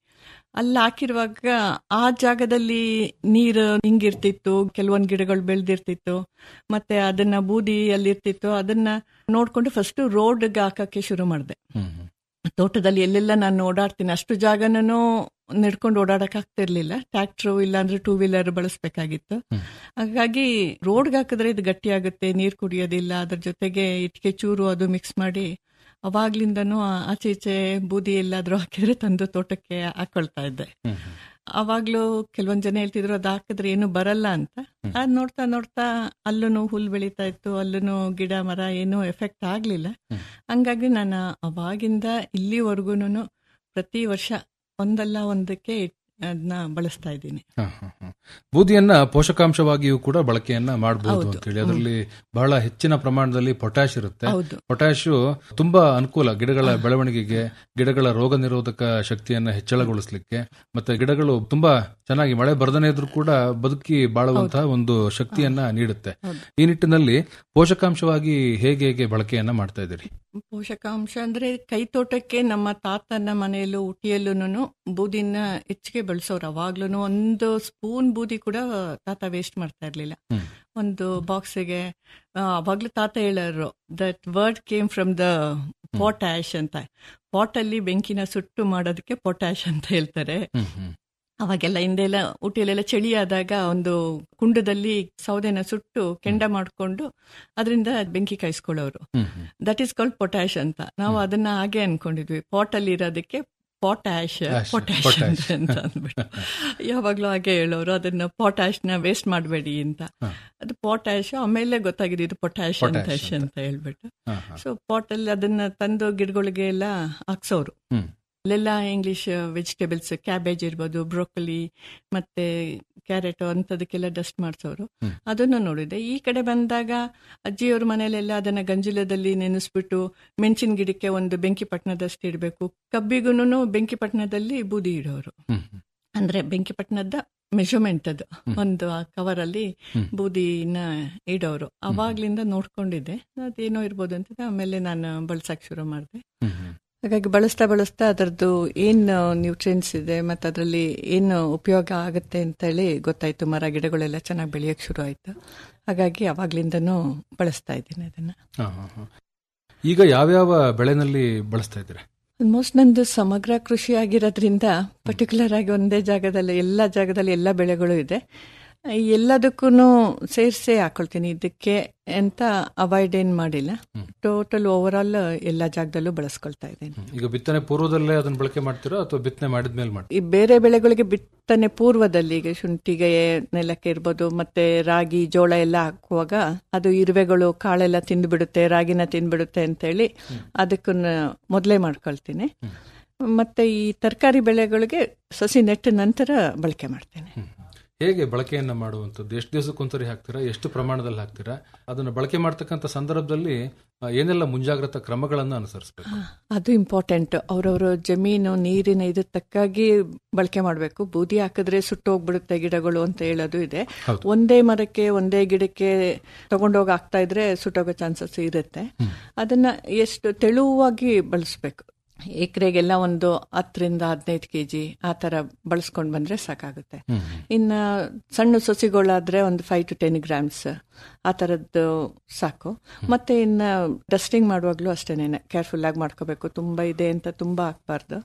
ಅಲ್ಲಿ ಹಾಕಿರುವಾಗ ಆ ಜಾಗದಲ್ಲಿ ನೀರು ಹಿಂಗಿರ್ತಿತ್ತು ಕೆಲವೊಂದು ಗಿಡಗಳು ಬೆಳೆದಿರ್ತಿತ್ತು ಮತ್ತೆ ಅದನ್ನ ಬೂದಿ ಅಲ್ಲಿ ಇರ್ತಿತ್ತು ಅದನ್ನ ನೋಡ್ಕೊಂಡು ಫಸ್ಟ್ ರೋಡ್ಗೆ ಹಾಕಕ್ಕೆ ಶುರು ಮಾಡಿದೆ ತೋಟದಲ್ಲಿ ಎಲ್ಲೆಲ್ಲ ನಾನು ಓಡಾಡ್ತೀನಿ ಅಷ್ಟು ಜಾಗನೂ ನಡ್ಕೊಂಡು ಓಡಾಡಕ್ ಆಗ್ತಿರ್ಲಿಲ್ಲ ಟ್ರ್ಯಾಕ್ಟ್ರು ಇಲ್ಲಾಂದ್ರೆ ಟೂ ವೀಲರ್ ಬಳಸ್ಬೇಕಾಗಿತ್ತು ಹಾಗಾಗಿ ರೋಡ್ಗೆ ಹಾಕಿದ್ರೆ ಇದು ಗಟ್ಟಿ ಆಗುತ್ತೆ ನೀರು ಕುಡಿಯೋದಿಲ್ಲ ಅದ್ರ ಜೊತೆಗೆ ಇಟ್ಕೆ ಚೂರು ಅದು ಮಿಕ್ಸ್ ಮಾಡಿ ಅವಾಗ್ಲಿಂದನೂ ಆಚೆ ಈಚೆ ಬೂದಿ ಎಲ್ಲಾದ್ರೂ ಹಾಕಿದ್ರೆ ತಂದು ತೋಟಕ್ಕೆ ಹಾಕೊಳ್ತಾ ಇದ್ದೆ ಅವಾಗ್ಲೂ ಕೆಲವೊಂದ್ ಜನ ಹೇಳ್ತಿದ್ರು ಅದ್ ಹಾಕಿದ್ರೆ ಏನು ಬರಲ್ಲ ಅಂತ ಅದ್ ನೋಡ್ತಾ ನೋಡ್ತಾ ಅಲ್ಲೂ ಹುಲ್ ಬೆಳೀತಾ ಇತ್ತು ಅಲ್ಲೂ ಗಿಡ ಮರ ಏನು ಎಫೆಕ್ಟ್ ಆಗ್ಲಿಲ್ಲ ಹಂಗಾಗಿ ನಾನು ಅವಾಗಿಂದ ಇಲ್ಲಿವರೆಗೂನು ಪ್ರತಿ ವರ್ಷ ಒಂದಲ್ಲ ಒಂದಕ್ಕೆ ಅದನ್ನ ಬಳಸ್ತಾ ಇದ್ದೀನಿ ಹ, ಹ, ಹ. ಬೂದಿಯನ್ನ ಪೋಷಕಾಂಶವಾಗಿಯೂ ಕೂಡ ಬಳಕೆಯನ್ನ ಮಾಡಬಹುದು ಹೌದು. ಅಂತೇಳಿ ಅದರಲ್ಲಿ ಬಹಳ ಹೆಚ್ಚಿನ ಪ್ರಮಾಣದಲ್ಲಿ ಪೊಟ್ಯಾಶ್ ಇರುತ್ತೆ ಹೌದು. ಪೊಟ್ಯಾಶ್ ತುಂಬಾ ಅನುಕೂಲ ಗಿಡಗಳ ಬೆಳವಣಿಗೆಗೆ ಗಿಡಗಳ ರೋಗ ನಿರೋಧಕ ಶಕ್ತಿಯನ್ನ ಹೆಚ್ಚಳಗೊಳಿಸಲಿಕ್ಕೆ ಮತ್ತೆ ಗಿಡಗಳು ತುಂಬಾ ಚೆನ್ನಾಗಿ ಮಳೆ ಬರದನೇ ಇದ್ರೂ ಕೂಡ ಬದುಕಿ ಬಾಳುವಂತಹ ಒಂದು ಶಕ್ತಿಯನ್ನ ನೀಡುತ್ತೆ ಈ ನಿಟ್ಟಿನಲ್ಲಿ ಪೋಷಕಾಂಶವಾಗಿ ಹೇಗೆ ಹೇಗೆ ಬಳಕೆಯನ್ನ ಮಾಡ್ತಾ ಇದ್ದೀರಿ ಪೋಷಕಾಂಶ ಅಂದ್ರೆ ಕೈ ತೋಟಕ್ಕೆ ನಮ್ಮ ತಾತನ ಮನೆಯಲ್ಲೂ ಉಟಿಯಲ್ಲೂ ಬೂದಿನ ಹೆಚ್ಚಿಗೆ ಬಳಸೋರು ಅವಾಗ್ಲೂ ಒಂದು ಸ್ಪೂನ್ ಬೂದಿ ಕೂಡ ತಾತ ವೇಸ್ಟ್ ಮಾಡ್ತಾ ಇರ್ಲಿಲ್ಲ ಒಂದು ಬಾಕ್ಸಿಗೆ ಅವಾಗ್ಲೂ ತಾತ ಹೇಳೋರು that word came from the potash ಅಂತ ಪಾಟ್ ಅಲ್ಲಿ ಬೆಂಕಿನ ಸುಟ್ಟು ಮಾಡೋದಕ್ಕೆ ಪೊಟ್ಯಾಶ್ ಅಂತ ಹೇಳ್ತಾರೆ ಅವಾಗೆಲ್ಲ ಹಿಂದೆಲ್ಲ ಊಟಿಯಲ್ಲೆಲ್ಲ ಚಳಿ ಆದಾಗ ಒಂದು ಕುಂಡದಲ್ಲಿ ಸೌದೆನ ಸುಟ್ಟು ಕೆಂಡ ಮಾಡ್ಕೊಂಡು ಅದರಿಂದ ಬೆಂಕಿ ಕಾಯಿಸ್ಕೊಳ್ಳೋರು ದಟ್ ಈಸ್ ಕಾಲ್ಡ್ ಪೊಟ್ಯಾಶ್ ಅಂತ ನಾವು ಅದನ್ನ ಹಾಗೆ ಅನ್ಕೊಂಡಿದ್ವಿ ಪಾಟ್ ಅಲ್ಲಿ ಇರೋದಕ್ಕೆ ಪೊಟ್ಯಾಶ್ Ash, ಪೊಟ್ಯಾಶ್ potash. ಅಂತ ಅಂದ್ಬಿಟ್ಟು ಯಾವಾಗ್ಲೂ ಹಾಗೆ ಹೇಳೋರು ಅದನ್ನ ಪೊಟ್ಯಾಶ್ ನ ವೇಸ್ಟ್ ಮಾಡಬೇಡಿ ಅಂತ ಅದು ಪೊಟ್ಯಾಶ್ ಆಮೇಲೆ ಗೊತ್ತಾಗಿದೆ ಇದು ಪೊಟ್ಯಾಶ್ ಅಂತ Potash ಅಂತ ಹೇಳ್ಬಿಟ್ಟು ಹ, ಹ. ಸೊ ಪಾಟ್ ಅಲ್ಲಿ ಅದನ್ನ ತಂದು ಗಿಡಗಳಿಗೆ ಎಲ್ಲ ಹಾಕ್ಸೋರು ಹ್ಮ್. ಅಲ್ಲೆಲ್ಲ ಇಂಗ್ಲಿಷ್ ವೆಜಿಟೇಬಲ್ಸ್ ಕ್ಯಾಬೇಜ್ ಇರ್ಬೋದು ಬ್ರೋಕೊಲಿ ಮತ್ತೆ ಕ್ಯಾರೆಟ್ ಅಂಥದಕ್ಕೆಲ್ಲ ಡಸ್ಟ್ ಮಾಡಿಸೋರು ಅದನ್ನು ನೋಡಿದೆ ಈ ಕಡೆ ಬಂದಾಗ ಅಜ್ಜಿಯವ್ರ ಮನೆಯಲ್ಲೆಲ್ಲ ಅದನ್ನ ಗಂಜಲದಲ್ಲಿ ನೆನೆಸ್ಬಿಟ್ಟು ಮೆಣಸಿನ ಗಿಡಕ್ಕೆ ಒಂದು ಬೆಂಕಿ ಪಟ್ಟಣದಷ್ಟು ಇಡಬೇಕು ಕಬ್ಬಿಗೂ ಬೆಂಕಿ ಪಟ್ಟಣದಲ್ಲಿ ಬೂದಿ ಇಡೋರು ಅಂದ್ರೆ ಬೆಂಕಿ ಪಟ್ಟಣದ ಮೆಜರ್ಮೆಂಟ್ ಅದು ಒಂದು ಕವರ್ ಅಲ್ಲಿ ಬೂದಿನ ಇಡೋರು ಅವಾಗ್ಲಿಂದ ನೋಡ್ಕೊಂಡಿದ್ದೆ ಅದೇನೋ ಇರ್ಬೋದು ಅಂತ ಆಮೇಲೆ ನಾನು ಬಳಸಕ್ ಶುರು ಮಾಡಿದೆ ಹಾಗಾಗಿ ಬಳಸ್ತಾ ಬಳಸ್ತಾ ಅದರದ್ದು ಏನು ನ್ಯೂಟ್ರಿಯನ್ಸ್ ಇದೆ ಮತ್ತು ಅದರಲ್ಲಿ ಏನು ಉಪಯೋಗ ಆಗುತ್ತೆ ಅಂತೇಳಿ ಗೊತ್ತಾಯ್ತು ಮರ ಗಿಡಗಳೆಲ್ಲ ಚೆನ್ನಾಗಿ ಬೆಳೆಯೋಕೆ ಶುರು ಆಯ್ತು ಹಾಗಾಗಿ ಅವಾಗ್ಲಿಂದನೂ ಬಳಸ್ತಾ ಇದ್ದೀನಿ ಅದನ್ನ ಹ, ಹ, ಹ. ಈಗ ಯಾವ್ಯಾವ ಬೆಳೆನಲ್ಲಿ ಬಳಸ್ತಾ ಇದ್ದೀರಾ ಆಲ್ಮೋಸ್ಟ್ ನಂದು ಸಮಗ್ರ ಕೃಷಿ ಆಗಿರೋದ್ರಿಂದ ಪರ್ಟಿಕ್ಯುಲರ್ ಆಗಿ ಒಂದೇ ಜಾಗದಲ್ಲಿ ಎಲ್ಲ ಜಾಗದಲ್ಲಿ ಎಲ್ಲ ಬೆಳೆಗಳು ಇದೆ ಎಲ್ಲದಕ್ಕೂ ಸೇರಿಸೇ ಹಾಕೊಳ್ತೀನಿ ಇದಕ್ಕೆ ಅಂತ ಅವಾಯ್ಡ್ ಏನ್ ಮಾಡಿಲ್ಲ ಟೋಟಲ್ ಓವರ್ ಆಲ್ ಎಲ್ಲ ಜಾಗದಲ್ಲೂ ಬಳಸ್ಕೊಳ್ತಾ ಇದ್ದೀನಿ ಈಗ ಬಿತ್ತನೆ ಪೂರ್ವದಲ್ಲೇ ಅದನ್ನ ಬಳಕೆ ಮಾಡ್ತೀರಾ ಅಥವಾ ಬಿತ್ತನೆ ಮಾಡಿದ್ಮೇಲೆ ಮಾಡ್ತೀರಾ ಈ ಬೇರೆ ಬೆಳೆಗಳಿಗೆ ಬಿತ್ತನೆ ಪೂರ್ವದಲ್ಲಿ ಈಗ ಶುಂಠಿಗೆ ನೆಲಕ್ಕೆ ಇರ್ಬೋದು ಮತ್ತೆ ರಾಗಿ ಜೋಳ ಎಲ್ಲ ಹಾಕುವಾಗ ಅದು ಇರುವೆಗಳು ಕಾಳೆಲ್ಲ ತಿಂದ್ಬಿಡುತ್ತೆ ರಾಗಿನ ತಿಂದ್ಬಿಡುತ್ತೆ ಅಂತೇಳಿ ಅದಕ್ಕನ್ನ ಮೊದಲೇ ಮಾಡ್ಕೊಳ್ತೀನಿ ಮತ್ತೆ ಈ ತರಕಾರಿ ಬೆಳೆಗಳಿಗೆ ಸಸಿ ನೆಟ್ಟ ನಂತರ ಬಳಕೆ ಮಾಡ್ತೇನೆ ಹೇಗೆ ಬಳಕೆಯನ್ನ ಮಾಡುವಂಥದ್ದು ಎಷ್ಟು ದಿವಸಕ್ಕೊಂದ್ಸರಿ ಹಾಕ್ತೀರಾ ಎಷ್ಟು ಪ್ರಮಾಣದಲ್ಲಿ ಹಾಕ್ತೀರಾ ಅದನ್ನ ಬಳಕೆ ಮಾಡ್ತಕ್ಕಂಥ ಸಂದರ್ಭದಲ್ಲಿ ಆ, ಏನೆಲ್ಲ ಮುಂಜಾಗ್ರತಾ ಕ್ರಮಗಳನ್ನ ಅನುಸರಿಸಬೇಕು ಅದು ಇಂಪಾರ್ಟೆಂಟ್ ಅವ್ರವ್ರ ಜಮೀನು ನೀರಿನ ಇದು ತಕ್ಕಾಗಿ ಬಳಕೆ ಮಾಡಬೇಕು ಬೂದಿ ಹಾಕಿದ್ರೆ ಸುಟ್ಟೋಗ್ಬಿಡುತ್ತೆ ಗಿಡಗಳು ಅಂತ ಹೇಳೋದು ಇದೆ ಒಂದೇ ಮರಕ್ಕೆ ಒಂದೇ ಗಿಡಕ್ಕೆ ತಗೊಂಡೋಗಿ ಹಾಕ್ತಾ ಇದ್ರೆ ಸುಟ್ಟೋಗೋ ಚಾನ್ಸಸ್ ಇರುತ್ತೆ ಅದನ್ನ ಎಷ್ಟು ತೆಳುವಾಗಿ ಬಳಸ್ಬೇಕು ಎಕರೆಗೆಲ್ಲ ಒಂದು ಹತ್ತರಿಂದ ಹದಿನೈದು ಕೆ ಜಿ ಆ ಥರ ಬಳಸ್ಕೊಂಡು ಬಂದ್ರೆ ಸಾಕಾಗುತ್ತೆ ಇನ್ನ ಸಣ್ಣ ಸಸಿಗಳಾದ್ರೆ ಒಂದು ಫೈವ್ ಟು ಟೆನ್ ಗ್ರಾಮ್ಸ್ ಆ ಥರದ್ದು ಸಾಕು ಮತ್ತೆ ಇನ್ನ ಡಸ್ಟಿಂಗ್ ಮಾಡುವಾಗಲೂ ಅಷ್ಟೇನೆ ಕೇರ್ಫುಲ್ ಆಗಿ ಮಾಡ್ಕೋಬೇಕು ತುಂಬಾ ಇದೆ ಅಂತ ತುಂಬಾ ಹಾಕ್ಬಾರ್ದು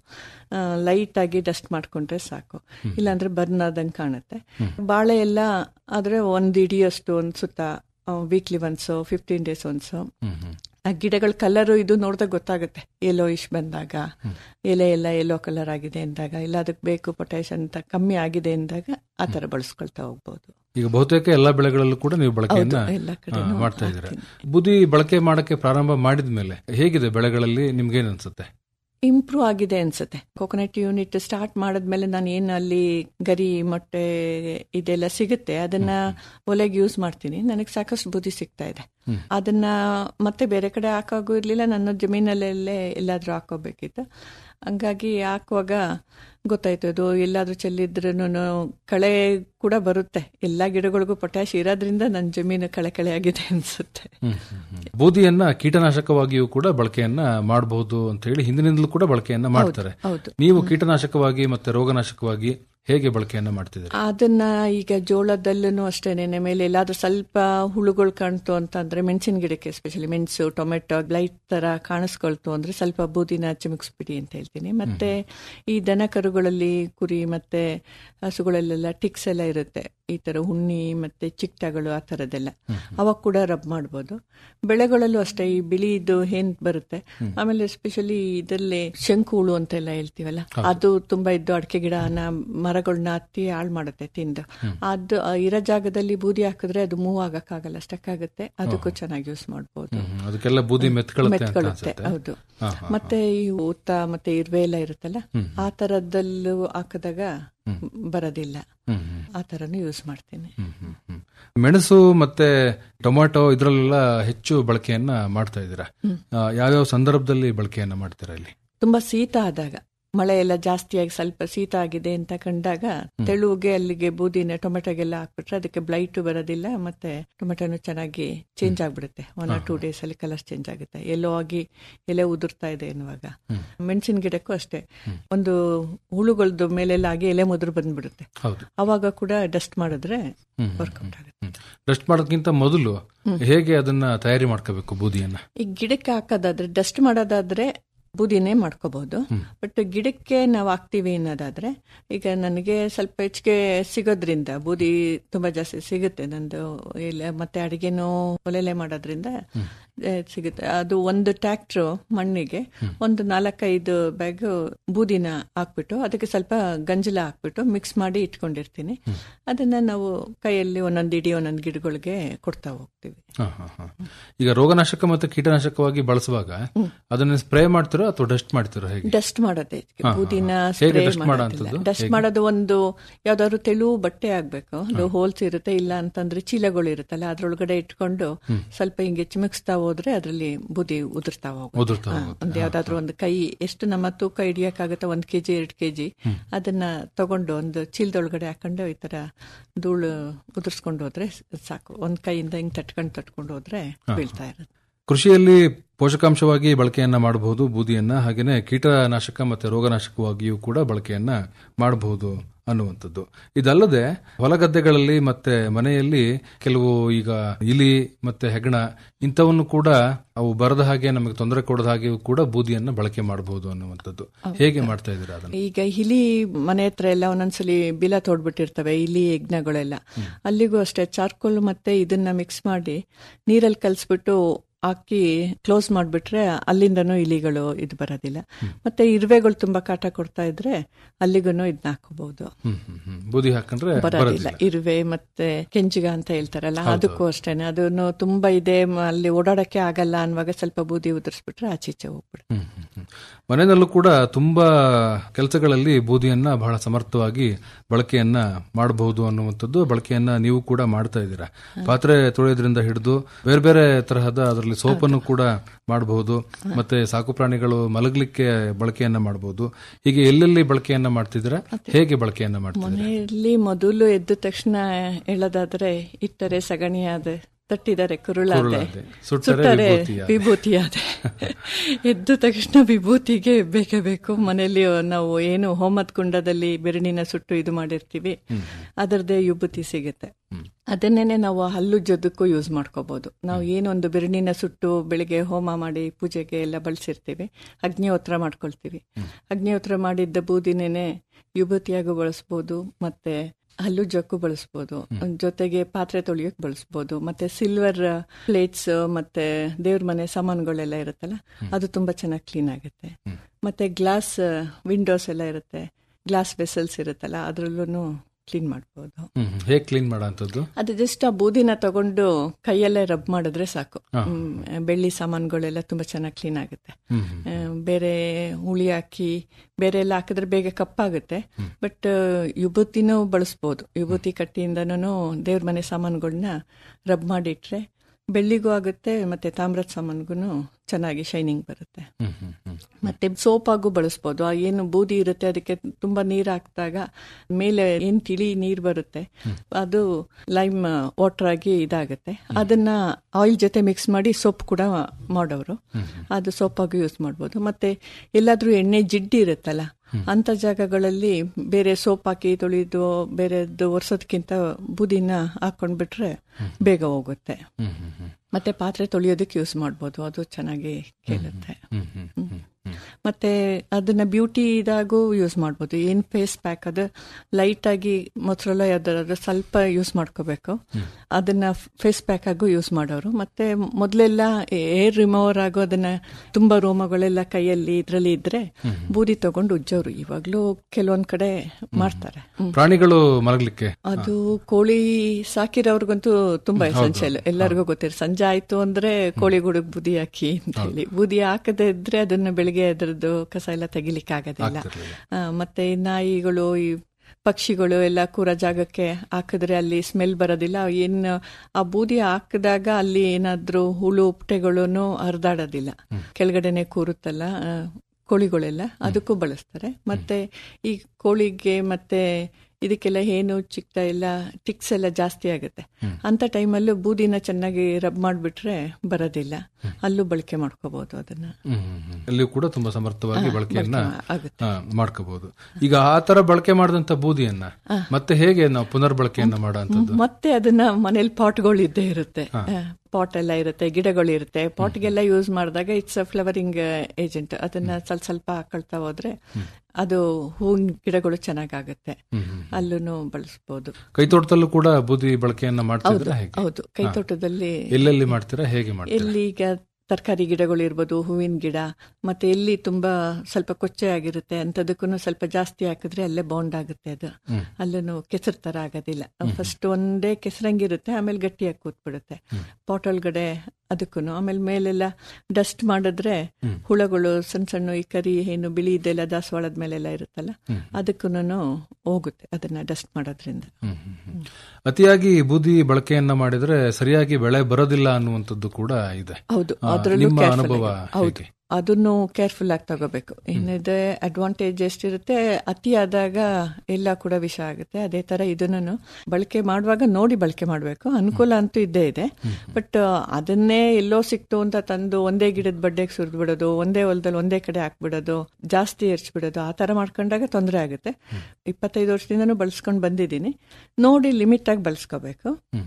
ಲೈಟ್ ಆಗಿ ಡಸ್ಟ್ ಮಾಡ್ಕೊಂಡ್ರೆ ಸಾಕು ಇಲ್ಲಾಂದ್ರೆ ಬರ್ನ್ ಆದಂಗೆ ಕಾಣುತ್ತೆ ಬಾಳೆ ಎಲ್ಲ ಆದ್ರೆ ಒಂದು ಇಡಿಯಷ್ಟು ಒಂದು ಸುತ್ತ weekly once fifteen days once ಆ ಗಿಡಗಳ ಕಲರು ಇದು ನೋಡಿದಾಗ ಗೊತ್ತಾಗುತ್ತೆ ಎಲ್ಲೋ ಇಶ್ ಬಂದಾಗ ಎಲೆ ಎಲ್ಲ ಎಲ್ಲೋ ಕಲರ್ ಆಗಿದೆ ಅಂದಾಗ ಇಲ್ಲ ಅದಕ್ಕೆ ಬೇಕು ಪೊಟ್ಯಾಶ್ ಅಂತ ಕಮ್ಮಿ ಆಗಿದೆ ಅಂದಾಗ ಆ ತರ ಬಳಸ್ಕೊಳ್ತಾ ಹೋಗ್ಬೋದು ಈಗ ಬಹುತೇಕ ಎಲ್ಲಾ ಬೆಳೆಗಳಲ್ಲೂ ಕೂಡ ನೀವು ಬಳಕೆಯನ್ನ ಹೌದು, ಎಲ್ಲ ಕಡೆನೂ ಆ, ಮಾಡ್ತಾ ಇದ್ದೀರಾ ಬುದಿ ಬಳಕೆ ಮಾಡಕ್ಕೆ ಪ್ರಾರಂಭ ಮಾಡಿದ ಮೇಲೆ ಹೇಗಿದೆ ಬೆಳೆಗಳಲ್ಲಿ ನಿಮ್ಗೇನ್ ಅನ್ಸುತ್ತೆ ಇಂಪ್ರೂವ್ ಆಗಿದೆ ಅನ್ಸುತ್ತೆ ಕೋಕೋನಟ್ ಯೂನಿಟ್ ಸ್ಟಾರ್ಟ್ ಮಾಡಿದ್ಮೇಲೆ ನಾನು ಏನು ಅಲ್ಲಿ ಗರಿ ಮೊಟ್ಟೆ ಇದೆಲ್ಲ ಸಿಗುತ್ತೆ ಅದನ್ನ ಒಲೆಗೆ ಯೂಸ್ ಮಾಡ್ತೀನಿ ನನಗೆ ಸಾಕಷ್ಟು ಬುದ್ಧಿ ಸಿಗ್ತಾ ಇದೆ ಅದನ್ನ ಮತ್ತೆ ಬೇರೆ ಕಡೆ ಹಾಕಾಗೂ ಇರ್ಲಿಲ್ಲ ನನ್ನ ಜಮೀನಲ್ಲೇ ಎಲ್ಲಾದ್ರೂ ಹಾಕೋಬೇಕಿತ್ತು ಹಂಗಾಗಿ ಹಾಕುವಾಗ ಗೊತ್ತಾಯ್ತು ಅದು ಎಲ್ಲಾದ್ರೂ ಚೆಲ್ಲಿದ್ರೂ ಕಳೆ ಕೂಡ ಬರುತ್ತೆ ಎಲ್ಲಾ ಗಿಡಗಳಿಗೂ ಪೊಟ್ಯಾಶ್ ಇರೋದ್ರಿಂದ ನನ್ನ ಜಮೀನು ಕಳೆ ಕಳೆ ಆಗಿದೆ ಅನ್ಸುತ್ತೆ ಹ್ಮ್, ಹ್ಮ್, ಹ್ಮ್. ಬೂದಿಯನ್ನ ಕೀಟನಾಶಕವಾಗಿಯೂ ಕೂಡ ಬಳಕೆಯನ್ನ ಮಾಡಬಹುದು ಅಂತ ಹೇಳಿ ಹಿಂದಿನಿಂದಲೂ ಕೂಡ ಬಳಕೆಯನ್ನ ಮಾಡ್ತಾರೆ ಹೌದು. ನೀವು ಕೀಟನಾಶಕವಾಗಿ ಮತ್ತೆ ರೋಗನಾಶಕವಾಗಿ ಹೇಗೆ ಬಳಕೆಯನ್ನ ಮಾಡ್ತಿದ್ದೀರಿ ಅದನ್ನ ಈಗ ಜೋಳದಲ್ಲೂ ಅಷ್ಟೇನೆ ಮೇಲೆ ಎಲ್ಲಾದ್ರೂ ಸ್ವಲ್ಪ ಹುಳುಗಳು ಕಾಣ್ತು ಅಂತಂದ್ರೆ ಮೆಣಸಿನ ಗಿಡಕ್ಕೆ ಎಸ್ಪೆಷಲಿ ಮೆಣಸು ಟೊಮೆಟೊ ಬ್ಲೈಟ್ ತರ ಕಾಣಿಸ್ಕೊಳ್ತು ಅಂದ್ರೆ ಸ್ವಲ್ಪ ಬೂದಿನ ಚಿಮುಕ್ಸ್ಬಿಡಿ ಅಂತ ಹೇಳ್ತೀನಿ ಮತ್ತೆ ಈ ದನ ಕರುಗಳಲ್ಲಿ ಕುರಿ ಮತ್ತೆ ಹಸುಗಳಲ್ಲೆಲ್ಲ ಟಿಕ್ಸ್ ಎಲ್ಲ ಇರುತ್ತೆ ಈ ತರ ಹುಣ್ಣಿ ಮತ್ತೆ ಚಿಕ್ಟಗಳು ಆ ತರದೆಲ್ಲ ಅವಾಗ ಕೂಡ ರಬ್ ಮಾಡ್ಬೋದು ಬೆಳೆಗಳಲ್ಲೂ ಅಷ್ಟೇ ಈ ಬಿಳಿದು ಏನ್ ಬರುತ್ತೆ ಆಮೇಲೆ ಎಸ್ಪೆಷಲಿ ಇದರಲ್ಲಿ ಶಂಕು ಹುಳು ಅಂತೆಲ್ಲ ಹೇಳ್ತೀವಲ್ಲ ಅದು ತುಂಬಾ ಇದ್ದು ಅಡಿಕೆ ಗಿಡನ ಮರಗಳನ್ನ ಹತ್ತಿ ಹಾಳು ಮಾಡುತ್ತೆ ತಿಂದು ಅದು ಆ ಇರೋ ಜಾಗದಲ್ಲಿ ಬೂದಿ ಹಾಕಿದ್ರೆ ಅದು ಮೂವ್ ಆಗಕ್ಕಾಗಲ್ಲ ಸ್ಟಕ್ ಆಗುತ್ತೆ ಅದಕ್ಕೂ ಚೆನ್ನಾಗಿ ಯೂಸ್ ಮಾಡ್ಬೋದು ಹ್ಮ್, ಹ್ಮ್. ಅದಕ್ಕೆಲ್ಲ ಬೂದಿ ಮೆತ್ಕೊಳ್ಳುತ್ತೆ ಅಂತ ಮೆತ್ಕೊಳ್ಳುತ್ತೆ ಅನ್ಸುತ್ತೆ ಹೌದು ಹಾ, ಹಾ, ಮತ್ತೆ ಈ ಊತ ಮತ್ತೆ ಇರುವೆ ಎಲ್ಲ ಇರುತ್ತಲ್ಲ ಆ ತರದಲ್ಲೂ ಹಾಕಿದಾಗ ಬರೋದಿಲ್ಲ ಹ್ಮ್, ಹ್ಮ್. ಆ ತರನು ಯೂಸ್ ಮಾಡ್ತೀನಿ ಮೆಣಸು ಮತ್ತೆ ಟೊಮ್ಯಾಟೊ ಇದ್ರಲ್ಲೆಲ್ಲ ಹೆಚ್ಚು ಬಳಕೆಯನ್ನ ಮಾಡ್ತಾ ಇದ್ದೀರಾ ಆ, ಯಾವ್ಯಾವ ಸಂದರ್ಭದಲ್ಲಿ ಬಳಕೆಯನ್ನ ಮಾಡ್ತೀರಾ ಇಲ್ಲಿ ತುಂಬಾ ಶೀತ ಆದಾಗ ಮಳೆ ಎಲ್ಲ ಜಾಸ್ತಿಯಾಗಿ ಸ್ವಲ್ಪ ಶೀತ ಆಗಿದೆ ಅಂತ ಕಂಡಾಗ ತೆಳುಗೆ ಅಲ್ಲಿಗೆ ಬೂದಿನ ಟೊಮೆಟೊಗೆಲ್ಲ ಹಾಕ್ಬಿಟ್ರೆ ಅದಕ್ಕೆ ಬ್ಲೈಟ್ ಬರೋದಿಲ್ಲ ಮತ್ತೆ ಟೊಮೆಟೊನು ಚೆನ್ನಾಗಿ ಚೇಂಜ್ ಆಗ್ಬಿಡುತ್ತೆ ಒನ್ ಆರ್ ಟೂ ಡೇಸ್ ಅಲ್ಲಿ ಕಲರ್ ಚೇಂಜ್ ಆಗುತ್ತೆ ಎಲ್ಲೋ ಆಗಿ ಎಲೆ ಉದುರ್ತಾ ಇದೆ ಎನ್ನುವಾಗ ಮೆಣಸಿನ ಗಿಡಕ್ಕೂ ಅಷ್ಟೇ ಒಂದು ಹುಳುಗಳದ್ದು ಮೇಲೆಲ್ಲ ಆಗಿ ಎಲೆ ಮುದುರು ಬಂದ್ಬಿಡುತ್ತೆ ಹೌದು ಅವಾಗ ಕೂಡ ಡಸ್ಟ್ ಮಾಡಿದ್ರೆ ವರ್ಕೌಟ್ ಆಗುತ್ತೆ ಡಸ್ಟ್ ಮಾಡೋದಕ್ಕಿಂತ ಮೊದಲು ಹೇಗೆ ಅದನ್ನ ತಯಾರಿ ಮಾಡ್ಕೋಬೇಕು ಬೂದಿಯನ್ನ ಈ ಗಿಡಕ್ಕೆ ಹಾಕೋದಾದ್ರೆ ಡಸ್ಟ್ ಮಾಡೋದಾದ್ರೆ ಬೂದಿನೇ ಮಾಡ್ಕೋಬಹುದು ಬಟ್ ಗಿಡಕ್ಕೆ ನಾವು ಹಾಕ್ತಿವಿ ಅನ್ನೋದಾದ್ರೆ ಈಗ ನನಗೆ ಸ್ವಲ್ಪ ಹೆಚ್ಚಿಗೆ ಸಿಗೋದ್ರಿಂದ ಬೂದಿ ತುಂಬಾ ಜಾಸ್ತಿ ಸಿಗುತ್ತೆ ನಂದು ಇಲ್ಲ ಮತ್ತೆ ಅಡಿಗೆನೂ ಒಲೆಲೆ ಮಾಡೋದ್ರಿಂದ ಆ, ಸಿಗುತ್ತೆ ಅದು ಒಂದು ಟ್ರ್ಯಾಕ್ಟ್ರು ಮಣ್ಣಿಗೆ ಒಂದು ನಾಲ್ಕೈದು ಬ್ಯಾಗ್ ಬೂದಿನ ಹಾಕ್ಬಿಟ್ಟು ಅದಕ್ಕೆ ಸ್ವಲ್ಪ ಗಂಜಲ ಹಾಕ್ಬಿಟ್ಟು ಮಿಕ್ಸ್ ಮಾಡಿ ಇಟ್ಕೊಂಡಿರ್ತೀನಿ ಅದನ್ನ ನಾವು ಕೈಯಲ್ಲಿ ಒಂದೊಂದು ಇಡೀ ಒಂದೊಂದು ಗಿಡಗಳಿಗೆ ಕೊಡ್ತಾ ಹೋಗ್ತೀವಿ ಹ, ಹ, ಹ. ಈಗ ರೋಗನಾಶಕ ಮತ್ತೆ ಕೀಟನಾಶಕವಾಗಿ ಬಳಸುವಾಗ ಅದನ್ನ ಸ್ಪ್ರೇ ಮಾಡ್ತೀರೋ ಅಥವಾ ಡಸ್ಟ್ ಮಾಡ್ತೀರೋ ಹೇಗೆ ಡಸ್ಟ್ ಮಾಡೋದೇ ಹಾ, ಹಾ, ಬೂದಿನ ಹಾ. ಹೇಗೆ ಸ್ಪ್ರೇ dust ಮಾಡೋ ಅಂಥದ್ದು? ಡಸ್ಟ್ ಹೇಗೆ? ಮಾಡೋದು ಒಂದು ಯಾವ್ದಾದ್ರು ತೆಳು ಬಟ್ಟೆ ಆಗ್ಬೇಕು ಅದು ಹೋಲ್ಸ್ ಇರುತ್ತೆ ಇಲ್ಲ ಅಂತಂದ್ರೆ ಚೀಲಗಳು ಇರುತ್ತಲ್ಲ ಅದ್ರೊಳಗಡೆ ಇಟ್ಕೊಂಡು ಸ್ವಲ್ಪ ಹಿಂಗೆ ಚಿಮುಕ್ಸ್ತಾ ಹೋದ್ರೆ ಅದ್ರಲ್ಲಿ ಬೂದಿ ಉದುರ್ತಾ ಹೋಗುತ್ತೆ ಉದುರ್ತಾ ಹಾ, ಹೋಗುತ್ತೆ. ಒಂದ್ ಯಾವ್ದಾದ್ರು ಒಂದು ಕೈ ಎಷ್ಟು ನಮ್ಮ ತೂಕ ಹಿಡಿಯಕ್ಕಾಗತ್ತೆ ಒಂದ್ ಕೆಜಿ ಎರಡ್ ಕೆಜಿ ಅದನ್ನ ತಗೊಂಡು ಒಂದು ಚೀಲದೊಳಗಡೆ ಹಾಕೊಂಡು ಈ ತರ ಧೂಳು ಉದುರ್ಸ್ಕೊಂಡು ಹೋದ್ರೆ ಸಾಕು ಒಂದ್ ಕೈಯಿಂದ ಹಿಂಗ್ ತಟ್ಕೊಂಡು ತಟ್ಕೊಂಡು ಹೋದ್ರೆ ಬೀಳ್ತಾ ಇರುತ್ತೆ ಕೃಷಿಯಲ್ಲಿ ಪೋಷಕಾಂಶವಾಗಿ ಬಳಕೆಯನ್ನ ಮಾಡಬಹುದು ಬೂದಿಯನ್ನ ಹಾಗೇನೆ ಕೀಟನಾಶಕ ಮತ್ತೆ ರೋಗನಾಶಕವಾಗಿಯೂ ಕೂಡ ಬಳಕೆಯನ್ನ ಮಾಡಬಹುದು ಅನ್ನುವಂಥದ್ದು ಇದಲ್ಲದೆ ಹೊಲಗದ್ದೆಗಳಲ್ಲಿ ಮತ್ತೆ ಮನೆಯಲ್ಲಿ ಕೆಲವು ಈಗ ಇಲಿ ಮತ್ತೆ ಹೆಗಣ ಇಂಥವನ್ನು ಕೂಡ ಅವು ಬರದ ಹಾಗೆ ನಮಗೆ ತೊಂದರೆ ಕೊಡದ ಹಾಗೆ ಕೂಡ ಬೂದಿಯನ್ನ ಬಳಕೆ ಮಾಡಬಹುದು ಅನ್ನುವಂಥದ್ದು ಹೇಗೆ ಮಾಡ್ತಾ ಇದ್ದೀರಾ ಅದನ್ನ ಈಗ ಇಲಿ ಮನೆ ಹತ್ರ ಎಲ್ಲ ಒಂದೊಂದ್ಸಲಿ ಬಿಲ ತೋಡ್ಬಿಟ್ಟಿರ್ತವೆ ಇಲಿ ಯಜ್ಞಗಳೆಲ್ಲ ಅಲ್ಲಿಗೂ ಅಷ್ಟೇ ಚಾರ್ಕೋಲ್ ಮತ್ತೆ ಇದನ್ನ ಮಿಕ್ಸ್ ಮಾಡಿ ನೀರಲ್ಲಿ ಕಲ್ಸ್ಬಿಟ್ಟು ಹಾಕಿ ಕ್ಲೋಸ್ ಮಾಡಿಬಿಟ್ರೆ ಅಲ್ಲಿಂದನೂ ಇಲಿಗಳು ಇದು ಬರೋದಿಲ್ಲ ಮತ್ತೆ ಇರುವೆಗಳು ತುಂಬಾ ಕಾಟ ಕೊಡ್ತಾ ಇದ್ರೆ ಅಲ್ಲಿಗೂ ಇದನ್ನ ಹಾಕೋಬಹುದು ಹ್ಮ್ ಹ್ಮ್ ಹ್ಮ್ ಬೂದಿ ಹಾಕೊಂಡ್ರೆ ಬರೋದಿಲ್ಲ ಬರೋದಿಲ್ಲ ಇರುವೆ ಮತ್ತೆ ಕೆಂಚಿಗ ಅಂತ ಹೇಳ್ತಾರಲ್ಲ ಅದಕ್ಕೂ ಅಷ್ಟೇನೆ ಅದನ್ನು ತುಂಬಾ ಇದೆ ಮ- ಅಲ್ಲಿ ಓಡಾಡಕ್ಕೆ ಆಗಲ್ಲ ಅನ್ನುವಾಗ ಸ್ವಲ್ಪ ಬೂದಿ ಉದುರಿಸ್ಬಿಟ್ರೆ ಆಚೀಚೆ ಹೋಗ್ಬಿಡುತ್ತೆ ಹ್ಮ್, ಹ್ಮ್, ಹ್ಮ್. ಮನೆಯಲ್ಲೂ ಕೂಡ ತುಂಬಾ ಕೆಲಸಗಳಲ್ಲಿ ಬೂದಿಯನ್ನ ಬಹಳ ಸಮರ್ಥವಾಗಿ ಬಳಕೆಯನ್ನ ಮಾಡಬಹುದು ಅನ್ನುವಂಥದ್ದು ಬಳಕೆಯನ್ನ ನೀವು ಕೂಡ ಮಾಡ್ತಾ ಇದ್ದೀರಾ ಪಾತ್ರೆ ತೊಳೆಯೋದ್ರಿಂದ ಹಿಡಿದು ಬೇರೆ ಬೇರೆ ತರಹದ ಅದರಲ್ಲಿ ಸೋಪನ್ನು ಕೂಡ ಮಾಡಬಹುದು ಮತ್ತೆ ಸಾಕು ಪ್ರಾಣಿಗಳು ಮಲಗಲಿಕ್ಕೆ ಬಳಕೆಯನ್ನ ಮಾಡಬಹುದು ಹೀಗೆ ಎಲ್ಲೆಲ್ಲಿ ಬಳಕೆಯನ್ನ ಮಾಡ್ತಿದ್ದೀರಾ ಹೇಗೆ ಬಳಕೆಯನ್ನ ಮಾಡ್ತಿದ್ದೀರಾ ಮನೆಯಲ್ಲಿ ಮೊದಲು ಎದ್ದ ತಕ್ಷಣ ಹೇಳೋದಾದ್ರೆ ಇಟ್ಟರೆ ಸಗಣಿಯಾದೆ ತಟ್ಟಿದರೆ ಕುರುಳಾದೆ ಕುರುಳಾದೆ. ಸುಟ್ಟರೆ ಸುಟ್ಟರೆ ವಿಭೂತಿಯಾದೆ. ವಿಭೂತಿಯಾದೆ ಎದ್ದ ತಕ್ಷಣ ವಿಭೂತಿಗೆ ಬೇಕೇ ಬೇಕು ಮನೆಯಲ್ಲಿ ನಾವು ಏನು ಹೋಮದ ಕುಂಡದಲ್ಲಿ ಬೆರಣಿನ ಸುಟ್ಟು ಇದು ಮಾಡಿರ್ತೀವಿ ಅದರದೇ ವಿಭೂತಿ ಸಿಗುತ್ತೆ ಅದನ್ನೇನೆ ನಾವು ಹಲ್ಲು ಜೊದಕ್ಕೂ ಯೂಸ್ ಮಾಡ್ಕೋಬಹುದು ನಾವು ಏನೊಂದು ಬೆರಣಿನ ಸುಟ್ಟು ಬೆಳಿಗ್ಗೆ ಹೋಮ ಮಾಡಿ ಪೂಜೆಗೆ ಎಲ್ಲ ಬಳಸಿರ್ತೀವಿ ಅಗ್ನಿಹೋತ್ರ ಮಾಡ್ಕೊಳ್ತೀವಿ ಅಗ್ನಿಹೋತ್ರ ಮಾಡಿದ್ದ ಬೂದಿನೇನೆ ವಿಭೂತಿಯಾಗೂ ಬಳಸ್ಬೋದು ಮತ್ತೆ ಹಲ್ಲು ಜೊಕ್ಕು ಬಳಸ್ಬೋದು ಜೊತೆಗೆ ಪಾತ್ರೆ ತೊಳೆಯೋಕೆ ಬಳಸ್ಬೋದು ಮತ್ತೆ ಸಿಲ್ವರ್ ಪ್ಲೇಟ್ಸ್ ಮತ್ತೆ ದೇವ್ರ ಮನೆ ಸಾಮಾನುಗಳೆಲ್ಲ ಇರುತ್ತಲ್ಲ ಅದು ತುಂಬಾ ಚೆನ್ನಾಗಿ ಕ್ಲೀನ್ ಆಗುತ್ತೆ ಮತ್ತೆ ಗ್ಲಾಸ್ ವಿಂಡೋಸ್ ಎಲ್ಲ ಇರುತ್ತೆ ಗ್ಲಾಸ್ ವೆಸಲ್ಸ್ ಇರುತ್ತಲ್ಲ ಅದ್ರಲ್ಲೂ ಕ್ಲೀನ್ ಮಾಡ್ಬೋದು ಹ್ಮ್ ಹ್ಮ್. ಹೇಗೆ ಕ್ಲೀನ್ ಮಾಡೋ ಅಂಥದ್ದು ಅದು ಜಸ್ಟ್ ಆ ಬೂದಿನ ತಗೊಂಡು ಕೈಯಲ್ಲೇ ರಬ್ ಮಾಡಿದ್ರೆ ಸಾಕು ಹ್ಮ್, ಬೆಳ್ಳಿ ಸಾಮಾನುಗಳೆಲ್ಲ ತುಂಬಾ ಚೆನ್ನಾಗಿ ಕ್ಲೀನ್ ಆಗುತ್ತೆ ಆ, ಬೇರೆ ಹುಳಿ ಹಾಕಿ ಬೇರೆ ಎಲ್ಲ ಹಾಕಿದ್ರೆ ಬೇಗ ಕಪ್ಪಾಗುತ್ತೆ ಬಟ್ ವಿಭೂತಿನೂ ಬಳಸ್ಬೋದು ವಿಭೂತಿ ಕಟ್ಟಿಯಿಂದನೂ ದೇವ್ರ ಮನೆ ಸಾಮಾನುಗಳನ್ನ ರಬ್ ಮಾಡಿಟ್ರೆ ಬೆಳ್ಳಿಗೂ ಆಗುತ್ತೆ ಮತ್ತೆ ತಾಮ್ರದ ಸಾಮಾನ್ಗೂ ಚೆನ್ನಾಗಿ ಶೈನಿಂಗ್ ಬರುತ್ತೆ ಹ್ಮ್ ಹ್ಮ್ ಹ್ಮ್ ಮತ್ತೆ ಸೋಪ್ ಆಗು ಬಳಸ್ಬೋದು ಆ ಏನು ಬೂದಿ ಇರುತ್ತೆ ಅದಕ್ಕೆ ತುಂಬಾ ನೀರ್ ಹಾಕಿದಾಗ ಮೇಲೆ ಏನ್ ತಿಳಿ ನೀರ್ ಬರುತ್ತೆ ಅದು ಲೈಮ್ ವಾಟರ್ ಆಗಿ ಇದಾಗುತ್ತೆ ಅದನ್ನ ಆಯಿಲ್ ಜೊತೆ ಮಿಕ್ಸ್ ಮಾಡಿ ಸೋಪ್ ಕೂಡ ಮಾಡೋರು ಅದು ಸೋಪ್ ಆಗಿ ಯೂಸ್ ಮಾಡ್ಬೋದು ಮತ್ತೆ ಎಲ್ಲಾದ್ರೂ ಎಣ್ಣೆ ಜಿಡ್ಡಿ ಇರುತ್ತಲ್ಲ ಅಂತ ಜಾಗಗಳಲ್ಲಿ ಬೇರೆ ಸೋಪ್ ಹಾಕಿ ತೊಳೆದು ಬೇರೆದು ಒರೆಸೋದಕ್ಕಿಂತ ಬೂದಿನ ಹಾಕೊಂಡ್ಬಿಟ್ರೆ ಬೇಗ ಹೋಗುತ್ತೆ ಹ್ಮ್ ಹ್ಮ್ ಹ್ಮ್ ಮತ್ತೆ ಪಾತ್ರೆ ತೊಳೆಯೋದಕ್ಕೆ ಯೂಸ್ ಮಾಡ್ಬೋದು ಅದು ಚೆನ್ನಾಗಿ ಕೇಳುತ್ತೆ ಹ್ಮ್ ಹ್ಮ್ ಹ್ಮ್ ಹ್ಮ್ ಮತ್ತೆ ಅದನ್ನ ಬ್ಯೂಟಿ ಇದಾಗೂ ಯೂಸ್ ಮಾಡ್ಬೋದು ಏನ್ ಫೇಸ್ ಪ್ಯಾಕ್ ಅದು ಲೈಟ್ ಆಗಿ ಮೊಸರಲ್ಲ ಯಾವ್ದಾದ್ರು ಸ್ವಲ್ಪ ಯೂಸ್ ಮಾಡ್ಕೋಬೇಕು ಅದನ್ನ ಫೇಸ್ ಪ್ಯಾಕ್ ಆಗು ಯೂಸ್ ಮಾಡೋರು ಮತ್ತೆ ಮೊದಲೆಲ್ಲ ಏರ್ ರಿಮೂವರ್ ಆಗೋ ಅದನ್ನ ತುಂಬಾ ರೋಮಗಳೆಲ್ಲ ಕೈಯಲ್ಲಿ ಇದ್ರಲ್ಲಿ ಇದ್ರೆ ಬೂದಿ ತಗೊಂಡು ಉಜ್ಜೋರು ಇವಾಗ್ಲೂ ಕೆಲವೊಂದ್ ಕಡೆ ಮಾಡ್ತಾರೆ ಹ್ಮ್. ಪ್ರಾಣಿಗಳು ಮಲಗಲಿಕ್ಕೆ ಅದು ಕೋಳಿ ಸಾಕಿರೋರ್ಗಂತೂ ತುಂಬಾ ಎಸೆನ್ಷಿಯಲ್ ಎಲ್ಲರಿಗೂ ಗೊತ್ತಿರ ಸಂಜೆ ಆಯ್ತು ಅಂದ್ರೆ ಕೋಳಿ ಗುಡಕ್ ಬುದಿ ಹಾಕಿ ಅಂತ ಹೇಳಿ ಬುದಿ ಹಾಕದೇ ಇದ್ರೆ ಅದನ್ನ ಬೆಳಿಗ್ಗೆ ಅದರದ್ದು ಕಸ ಎಲ್ಲ ತೆಗಿಲಿಕ್ಕೆ ಆಗೋದಿಲ್ಲ ಆ, ಮತ್ತೆ ಈ ನಾಯಿಗಳು ಈ ಪಕ್ಷಿಗಳು ಎಲ್ಲ ಕೂರ ಜಾಗಕ್ಕೆ ಹಾಕಿದ್ರೆ ಅಲ್ಲಿ ಸ್ಮೆಲ್ ಬರೋದಿಲ್ಲ ಏನು ಆ ಬೂದಿ ಹಾಕಿದಾಗ ಅಲ್ಲಿ ಏನಾದ್ರೂ ಹುಳು ಉಪ್ಟೆಗಳನ್ನು ಹರಿದಾಡೋದಿಲ್ಲ ಕೆಳಗಡೆನೆ ಕೂರುತ್ತಲ್ಲ ಆ, ಕೋಳಿಗಳೆಲ್ಲ ಅದಕ್ಕೂ ಬಳಸ್ತಾರೆ ಮತ್ತೆ ಈ ಕೋಳಿಗೆ ಮತ್ತೆ ಇದಕ್ಕೆಲ್ಲ ಏನು ಚಿಕ್ಕ ಎಲ್ಲ ಟಿಕ್ಸ್ ಎಲ್ಲ ಜಾಸ್ತಿ ಆಗುತ್ತೆ ಅಂತ ಟೈಮಲ್ಲೂ ಬೂದಿನ ಚೆನ್ನಾಗಿ ರಬ್ ಮಾಡಿಬಿಟ್ರೆ ಬರೋದಿಲ್ಲ ಅಲ್ಲೂ ಬಳಕೆ ಮಾಡ್ಕೋಬಹುದು ಅದನ್ನ ಹ್ಮ್ ಹ್ಮ್ ಹ್ಮ್. ಅಲ್ಲಿಯೂ ಕೂಡ ತುಂಬಾ ಸಮರ್ಥವಾಗಿ ಹಾ, ಬಳಕೆಯನ್ನ ಬಳಕೆ ಆಗುತ್ತೆ. ಹಾ, ಮಾಡ್ಕೋಬಹುದು ಈಗ ಆ ತರ ಬಳಕೆ ಮಾಡಿದಂತ ಬೂದಿಯನ್ನ ಮತ್ತೆ ಹೇಗೆ ನಾವು ಪುನರ್ಬಳಕೆಯನ್ನ ಮಾಡುವಂತದ್ದು ಮತ್ತೆ ಅದನ್ನ ಮನೇಲಿ ಪಾಟ್ಗಳು ಇದ್ದೇ ಇರುತ್ತೆ ಪಾಟ್ ಎಲ್ಲ ಇರುತ್ತೆ ಗಿಡಗಳು ಇರುತ್ತೆ ಪಾಟ್ಗೆಲ್ಲ ಯೂಸ್ ಮಾಡಿದಾಗ ಇಟ್ಸ್ ಅ ಫ್ಲವರಿಂಗ್ ಏಜೆಂಟ್ ಅದನ್ನ ಸ್ವಲ್ಪ ಸ್ವಲ್ಪ ಹಾಕೊಳ್ತಾ ಹೋದ್ರೆ ಅದು ಹೂವಿನ ಗಿಡಗಳು ಚೆನ್ನಾಗಾಗುತ್ತೆ ಅಲ್ಲೂ ಬಳಸ್ಬೋದು ಕೈತೋಟದಲ್ಲೂ ಕೂಡ ಬೂದಿ ಬಳಕೆಯನ್ನ ಹೌದು ಮಾಡ್ತಿದ್ರೆ ಹೇಗೆ ಹೌದು ಕೈತೋಟದಲ್ಲಿ ಎಲ್ಲೆಲ್ಲಿ ಮಾಡ್ತೀರಾ ಹೇಗೆ ಮಾಡ್ತೀರಾ ಎಲ್ಲಿ ಈಗ ತರಕಾರಿ ಗಿಡಗಳು ಇರ್ಬೋದು ಹೂವಿನ ಗಿಡ ಮತ್ತೆ ಎಲ್ಲಿ ತುಂಬಾ ಸ್ವಲ್ಪ ಕೊಚ್ಚೆ ಆಗಿರುತ್ತೆ ಅಂತದಕ್ಕೂ ಸ್ವಲ್ಪ ಜಾಸ್ತಿ ಹಾಕಿದ್ರೆ ಅಲ್ಲೇ ಬಾಂಡ್ ಆಗುತ್ತೆ ಅದು ಅಲ್ಲೂ ಕೆಸರು ತರ ಆಗೋದಿಲ್ಲ ಫಸ್ಟ್ ಒಂದೇ ಕೆಸರಂಗಿರುತ್ತೆ ಆಮೇಲೆ ಗಟ್ಟಿಯಾಗಿ ಕೂತ್ಬಿಡುತ್ತೆ ಪಾಟ್ ಒಳಗಡೆ ಅದಕ್ಕೂ ಆಮೇಲೆ ಮೇಲೆಲ್ಲ ಡಸ್ಟ್ ಮಾಡಿದ್ರೆ ಹುಳಗಳು ಸಣ್ಣ ಸಣ್ಣ ಈ ಕರಿ ಏನು ಬಿಳಿ ಇದೆಲ್ಲ ದಾಸವಾಳದ ಮೇಲೆಲ್ಲ ಇರುತ್ತಲ್ಲ ಅದಕ್ಕೂ ಹೋಗುತ್ತೆ ಅದನ್ನ ಡಸ್ಟ್ ಮಾಡೋದ್ರಿಂದ ಹ್ಮ್, ಹ್ಮ್, ಹ್ಮ್. ಅತಿಯಾಗಿ ಬೂದಿ ಬಳಕೆಯನ್ನ ಮಾಡಿದ್ರೆ ಸರಿಯಾಗಿ ಬೆಳೆ ಬರೋದಿಲ್ಲ ಅನ್ನುವಂಥದ್ದು ಕೂಡ ಇದೆ ಹೌದು ಆ, ಅದರಲ್ಲೂ ನಿಮ್ಮ careful ಅನುಭವ ಆಗಿ. ಹೌದು ಹೇಗೆ ಅದನ್ನು ಕೇರ್ಫುಲ್ ಆಗಿ ತಗೋಬೇಕು ಏನಿದೆ ಅಡ್ವಾಂಟೇಜ್ ಎಷ್ಟಿರುತ್ತೆ ಅತಿ ಆದಾಗ ಎಲ್ಲ ಕೂಡ ವಿಷ ಆಗುತ್ತೆ ಅದೇ ತರ ಇದನ್ನು ಬಳಕೆ ಮಾಡುವಾಗ ನೋಡಿ ಬಳಕೆ ಮಾಡಬೇಕು ಅನುಕೂಲ ಅಂತೂ ಇದ್ದೇ ಇದೆ ಬಟ್ ಅದನ್ನೇ ಎಲ್ಲೋ ಸಿಕ್ತು ಅಂತ ತಂದು ಒಂದೇ ಗಿಡದ ಬಡ್ಡೆಗೆ ಸುರಿದು ಬಿಡೋದು ಒಂದೇ ಹೊಲದಲ್ಲಿ ಒಂದೇ ಕಡೆ ಹಾಕ್ಬಿಡೋದು ಜಾಸ್ತಿ ಎರ್ಚ್ಬಿಡೋದು ಆ ತರ ಮಾಡ್ಕೊಂಡಾಗ ತೊಂದರೆ ಆಗುತ್ತೆ ಇಪ್ಪತ್ತೈದು ವರ್ಷದಿಂದನೂ ಬಳಸ್ಕೊಂಡು ಬಂದಿದ್ದೀನಿ ನೋಡಿ ಲಿಮಿಟ್ ಆಗಿ ಬಳಸ್ಕೋಬೇಕು